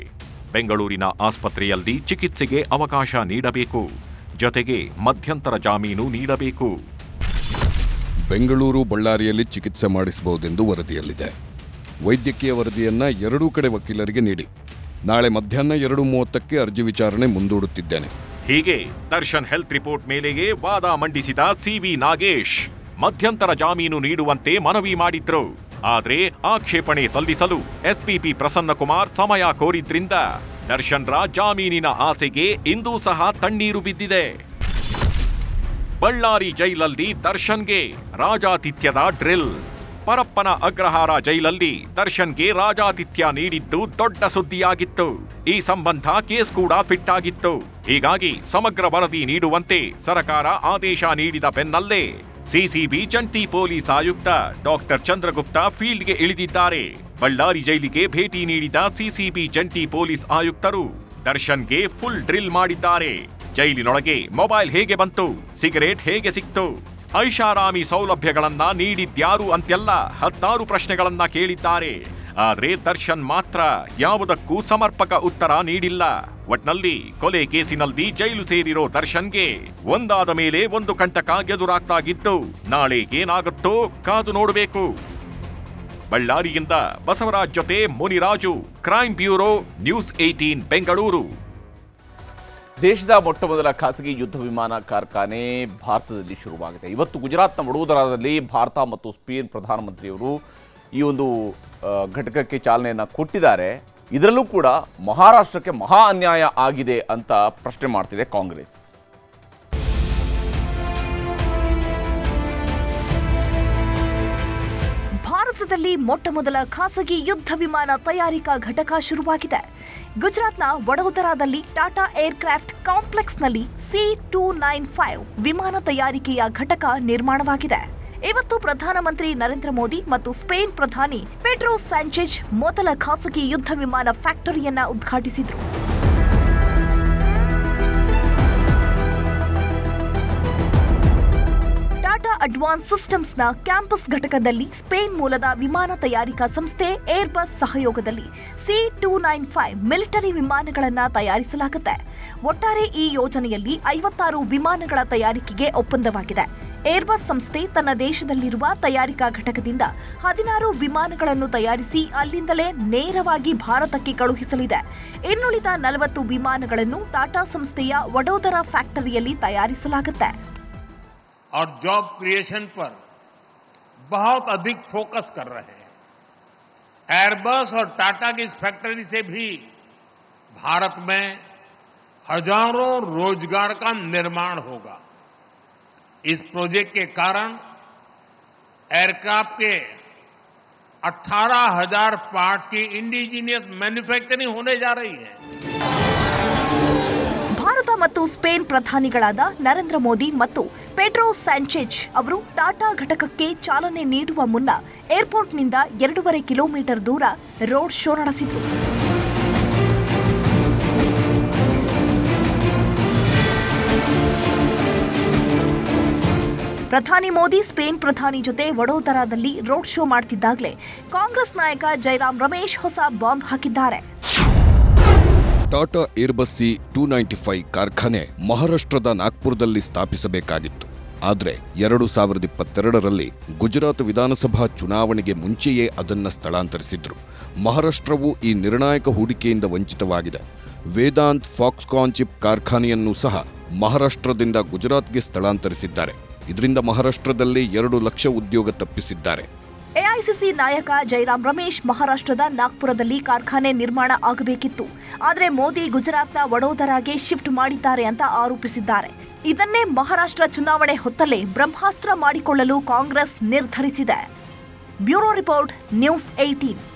ಬೆಂಗಳೂರಿನ ಆಸ್ಪತ್ರೆಯಲ್ಲಿ ಚಿಕಿತ್ಸೆಗೆ ಅವಕಾಶ ನೀಡಬೇಕು ಜೊತೆಗೆ ಮಧ್ಯಂತರ ಜಾಮೀನು ನೀಡಬೇಕು ಬೆಂಗಳೂರು ಬಳ್ಳಾರಿಯಲ್ಲಿ ಚಿಕಿತ್ಸೆ ಮಾಡಿಸಬಹುದೆಂದು ವರದಿಯಲ್ಲಿದೆ ವೈದ್ಯಕೀಯ ವರದಿಯನ್ನ ಎರಡೂ ಕಡೆ ವಕೀಲರಿಗೆ ನೀಡಿ ನಾಳೆ ಮಧ್ಯಾಹ್ನ ಎರಡು ಮೂವತ್ತಕ್ಕೆ ಅರ್ಜಿ ವಿಚಾರಣೆ ಮುಂದೂಡುತ್ತಿದ್ದೇನೆ ಹೀಗೆ ದರ್ಶನ್ ಹೆಲ್ತ್ ರಿಪೋರ್ಟ್ ಮೇಲೆಯೇ ವಾದ ಮಂಡಿಸಿದ ಸಿವಿ ನಾಗೇಶ್ ಮಧ್ಯಂತರ ಜಾಮೀನು ನೀಡುವಂತೆ ಮನವಿ ಮಾಡಿದ್ರು ಆದ್ರೆ ಆಕ್ಷೇಪಣೆ ಸಲ್ಲಿಸಲು ಎಸ್ಪಿಪಿ ಪ್ರಸನ್ನಕುಮಾರ್ ಸಮಯ ಕೋರಿದ್ರಿಂದ ದರ್ಶನ್ರ ಜಾಮೀನಿನ ಆಸೆಗೆ ಇಂದೂ ಸಹ ತಣ್ಣೀರು ಬಿದ್ದಿದೆ ಬಳ್ಳಾರಿ ಜೈಲಲ್ಲಿ ದರ್ಶನ್ಗೆ ರಾಜಾತಿಥ್ಯದ ಡ್ರಿಲ್ ಪರಪ್ಪನ ಅಗ್ರಹಾರ ಜೈಲಲ್ಲಿ ದರ್ಶನ್ಗೆ ರಾಜಾತಿಥ್ಯ ನೀಡಿದ್ದು ದೊಡ್ಡ ಸುದ್ದಿಯಾಗಿತ್ತು ಈ ಸಂಬಂಧ ಕೇಸ್ ಕೂಡ ಫಿಟ್ ಆಗಿತ್ತು ಹೀಗಾಗಿ ಸಮಗ್ರ ವರದಿ ನೀಡುವಂತೆ ಸರ್ಕಾರ ಆದೇಶ ನೀಡಿದ ಬೆನ್ನಲ್ಲೇ ಸಿಸಿಬಿ ಜಂಟಿ ಪೊಲೀಸ್ ಆಯುಕ್ತ ಡಾಕ್ಟರ್ ಚಂದ್ರಗುಪ್ತ ಫೀಲ್ಡ್ಗೆ ಇಳಿದಿದ್ದಾರೆ ಬಳ್ಳಾರಿ ಜೈಲಿಗೆ ಭೇಟಿ ನೀಡಿದ ಸಿಸಿಬಿ ಜಂಟಿ ಪೊಲೀಸ್ ಆಯುಕ್ತರು ದರ್ಶನ್ಗೆ ಫುಲ್ ಡ್ರಿಲ್ ಮಾಡಿದ್ದಾರೆ ಜೈಲಿನೊಳಗೆ ಮೊಬೈಲ್ ಹೇಗೆ ಬಂತು ಸಿಗರೇಟ್ ಹೇಗೆ ಸಿಕ್ತು ಐಷಾರಾಮಿ ಸೌಲಭ್ಯಗಳನ್ನ ನೀಡಿದ್ಯಾರು ಅಂತೆಲ್ಲ ಹತ್ತಾರು ಪ್ರಶ್ನೆಗಳನ್ನ ಕೇಳಿದ್ದಾರೆ ಆದ್ರೆ ದರ್ಶನ್ ಮಾತ್ರ ಯಾವುದಕ್ಕೂ ಸಮರ್ಪಕ ಉತ್ತರ ನೀಡಿಲ್ಲ ಒಟ್ನಲ್ಲಿ ಕೊಲೆ ಕೇಸಿನಲ್ಲಿ ಜೈಲು ಸೇರಿರೋ ದರ್ಶನ್ಗೆ ಒಂದಾದ ಮೇಲೆ ಒಂದು ಕಂಟಕ ಎದುರಾಗ್ತಾಗಿದ್ದು ನಾಳೆ ಏನಾಗುತ್ತೋ ಕಾದು ನೋಡಬೇಕು ಬಳ್ಳಾರಿಯಿಂದ ಬಸವರಾಜ್ ಜೊತೆ Muniraju crime bureau news eighteen Bengaluru ದೇಶದ ಮೊಟ್ಟ ಮೊದಲ ಖಾಸಗಿ ಯುದ್ಧ ವಿಮಾನ ಕಾರ್ಖಾನೆ ಭಾರತದಲ್ಲಿ ಶುರುವಾಗಿದೆ ಇವತ್ತು ಗುಜರಾತ್ನ ವಡೋದರಾದಲ್ಲಿ ಭಾರತ ಮತ್ತು ಸ್ಪೇನ್ ಪ್ರಧಾನಮಂತ್ರಿಯವರು ಈ ಒಂದು ಆ, ಘಟಕಕ್ಕೆ ಚಾಲನೆಯನ್ನು ಕೊಟ್ಟಿದ್ದಾರೆ ಇದರಲ್ಲೂ ಕೂಡ ಮಹಾರಾಷ್ಟ್ರಕ್ಕೆ ಮಹಾ ಅನ್ಯಾಯ ಆಗಿದೆ ಅಂತ ಪ್ರಶ್ನೆ ಮಾಡ್ತಿದೆ ಕಾಂಗ್ರೆಸ್ ಭಾರತದಲ್ಲಿ ಮೊಟ್ಟ ಮೊದಲ ಖಾಸಗಿ ಯುದ್ಧ ವಿಮಾನ ತಯಾರಿಕಾ ಘಟಕ ಶುರುವಾಗಿದೆ ಗುಜರಾತ್ನ ವಡೋದರಾದಲ್ಲಿ ಟಾಟಾ ಏರ್ಕ್ರಾಫ್ಟ್ ಕಾಂಪ್ಲೆಕ್ಸ್ನಲ್ಲಿ ಸಿ ಟೂ ನೈನ್ ಫೈವ್ ವಿಮಾನ ತಯಾರಿಕೆಯ ಘಟಕ ನಿರ್ಮಾಣವಾಗಿದೆ ಇವತ್ತು ಪ್ರಧಾನಮಂತ್ರಿ ನರೇಂದ್ರ ಮೋದಿ ಮತ್ತು ಸ್ಪೇನ್ ಪ್ರಧಾನಿ ಪೆಡ್ರೋ ಸ್ಯಾಂಚೆಜ್ ಮೊದಲ ಖಾಸಗಿ ಯುದ್ಧ ವಿಮಾನ ಫ್ಯಾಕ್ಟರಿಯನ್ನ ಉದ್ಘಾಟಿಸಿದರು ಟಾಟಾ ಅಡ್ವಾನ್ಸ್ ಸಿಸ್ಟಮ್ಸ್ನ ಕ್ಯಾಂಪಸ್ ಘಟಕದಲ್ಲಿ ಸ್ಪೇನ್ ಮೂಲದ ವಿಮಾನ ತಯಾರಿಕಾ ಸಂಸ್ಥೆ ಏರ್ಬಸ್ ಸಹಯೋಗದಲ್ಲಿ C two nine five military ವಿಮಾನಗಳನ್ನು ತಯಾರಿಸಲಾಗುತ್ತೆ ಒಟ್ಟಾರೆ ಈ ಯೋಜನೆಯಲ್ಲಿ ಐವತ್ತಾರು ವಿಮಾನಗಳ ತಯಾರಿಕೆಗೆ ಒಪ್ಪಂದವಾಗಿದೆ ಏರ್ಬಸ್ ಸಂಸ್ಥೆ ತನ್ನ ದೇಶದಲ್ಲಿರುವ ತಯಾರಿಕಾ ಘಟಕದಿಂದ ಹದಿನಾರು ವಿಮಾನಗಳನ್ನು ತಯಾರಿಸಿ ಅಲ್ಲಿಂದಲೇ ನೇರವಾಗಿ ಭಾರತಕ್ಕೆ ಕಳುಹಿಸಲಿದೆ ಇನ್ನುಳಿದ ನಲವತ್ತು ವಿಮಾನಗಳನ್ನು ಟಾಟಾ ಸಂಸ್ಥೆಯ ವಡೋದರಾ ಫ್ಯಾಕ್ಟರಿಯಲ್ಲಿ ತಯಾರಿಸಲಾಗುತ್ತೆ और जॉब क्रिएशन पर बहुत अधिक फोकस कर रहे हैं एयरबस और टाटा की इस फैक्ट्री से भी भारत में हजारों रोजगार का निर्माण होगा इस प्रोजेक्ट के कारण एयरक्राफ्ट के 18,000 पार्ट्स की इंडिजीनियस मैन्युफैक्चरिंग होने जा रही है ಭಾರತ ಮತ್ತು ಸ್ಪೇನ್ ಪ್ರಧಾನಿಗಳಾದ ನರೇಂದ್ರ ಮೋದಿ ಮತ್ತು ಪೆಡ್ರೋ ಸ್ಯಾಂಚೆಜ್ ಅವರು ಟಾಟಾ ಘಟಕಕ್ಕೆ ಚಾಲನೆ ನೀಡುವ ಮುನ್ನ ಏರ್ಪೋರ್ಟ್ನಿಂದ ಎರಡೂವರೆ ಕಿಲೋಮೀಟರ್ ದೂರ ರೋಡ್ ಶೋ ನಡೆಸಿದರು ಪ್ರಧಾನಿ ಮೋದಿ ಸ್ಪೇನ್ ಪ್ರಧಾನಿ ಜೊತೆ ವಡೋದರಾದಲ್ಲಿ ರೋಡ್ ಶೋ ಮಾಡ್ತಿದ್ದಾಗಲೇ ಕಾಂಗ್ರೆಸ್ ನಾಯಕ ಜೈರಾಮ್ ರಮೇಶ್ ಹೊಸ ಬಾಂಬ್ ಹಾಕಿದ್ದಾರೆ Tata Airbus C two ninety five ಕಾರ್ಖಾನೆ ಮಹಾರಾಷ್ಟ್ರದ ನಾಗ್ಪುರದಲ್ಲಿ ಸ್ಥಾಪಿಸಬೇಕಾಗಿತ್ತು ಆದರೆ ಎರಡು ಸಾವಿರದ ಇಪ್ಪತ್ತೆರಡರಲ್ಲಿ ಗುಜರಾತ್ ವಿಧಾನಸಭಾ ಚುನಾವಣೆಗೆ ಮುಂಚೆಯೇ ಅದನ್ನ ಸ್ಥಳಾಂತರಿಸಿದ್ರು ಮಹಾರಾಷ್ಟ್ರವು ಈ ನಿರ್ಣಾಯಕ ಹೂಡಿಕೆಯಿಂದ ವಂಚಿತವಾಗಿದೆ ವೇದಾಂತ್ ಫಾಕ್ಸ್ಕಾನ್ ಚಿಪ್ ಕಾರ್ಖಾನೆಯನ್ನು ಸಹ ಮಹಾರಾಷ್ಟ್ರದಿಂದ ಗುಜರಾತ್ಗೆ ಸ್ಥಳಾಂತರಿಸಿದ್ದಾರೆ ಇದರಿಂದ ಮಹಾರಾಷ್ಟ್ರದಲ್ಲಿ ಎರಡು ಲಕ್ಷ ಉದ್ಯೋಗ ತಪ್ಪಿಸಿದ್ದಾರೆ ಎಐಸಿಸಿ ನಾಯಕ ಜೈರಾಮ್ ರಮೇಶ್ ಮಹಾರಾಷ್ಟ್ರದ ನಾಗ್ಪುರದಲ್ಲಿ ಕಾರ್ಖಾನೆ ನಿರ್ಮಾಣ ಆಗಬೇಕಿತ್ತು ಆದರೆ ಮೋದಿ ಗುಜರಾತ್ನ ವಡೋದರಾಗೆ ಶಿಫ್ಟ್ ಮಾಡಿದ್ದಾರೆ ಅಂತ ಆರೋಪಿಸಿದ್ದಾರೆ ಇದನ್ನೇ ಮಹಾರಾಷ್ಟ್ರ ಚುನಾವಣೆ ಹೊತ್ತಲ್ಲೇ ಬ್ರಹ್ಮಾಸ್ತ್ರ ಮಾಡಿಕೊಳ್ಳಲು ಕಾಂಗ್ರೆಸ್ ನಿರ್ಧರಿಸಿದೆ ಬ್ಯೂರೋ ರಿಪೋರ್ಟ್ ನ್ಯೂಸ್ ಏಟೀನ್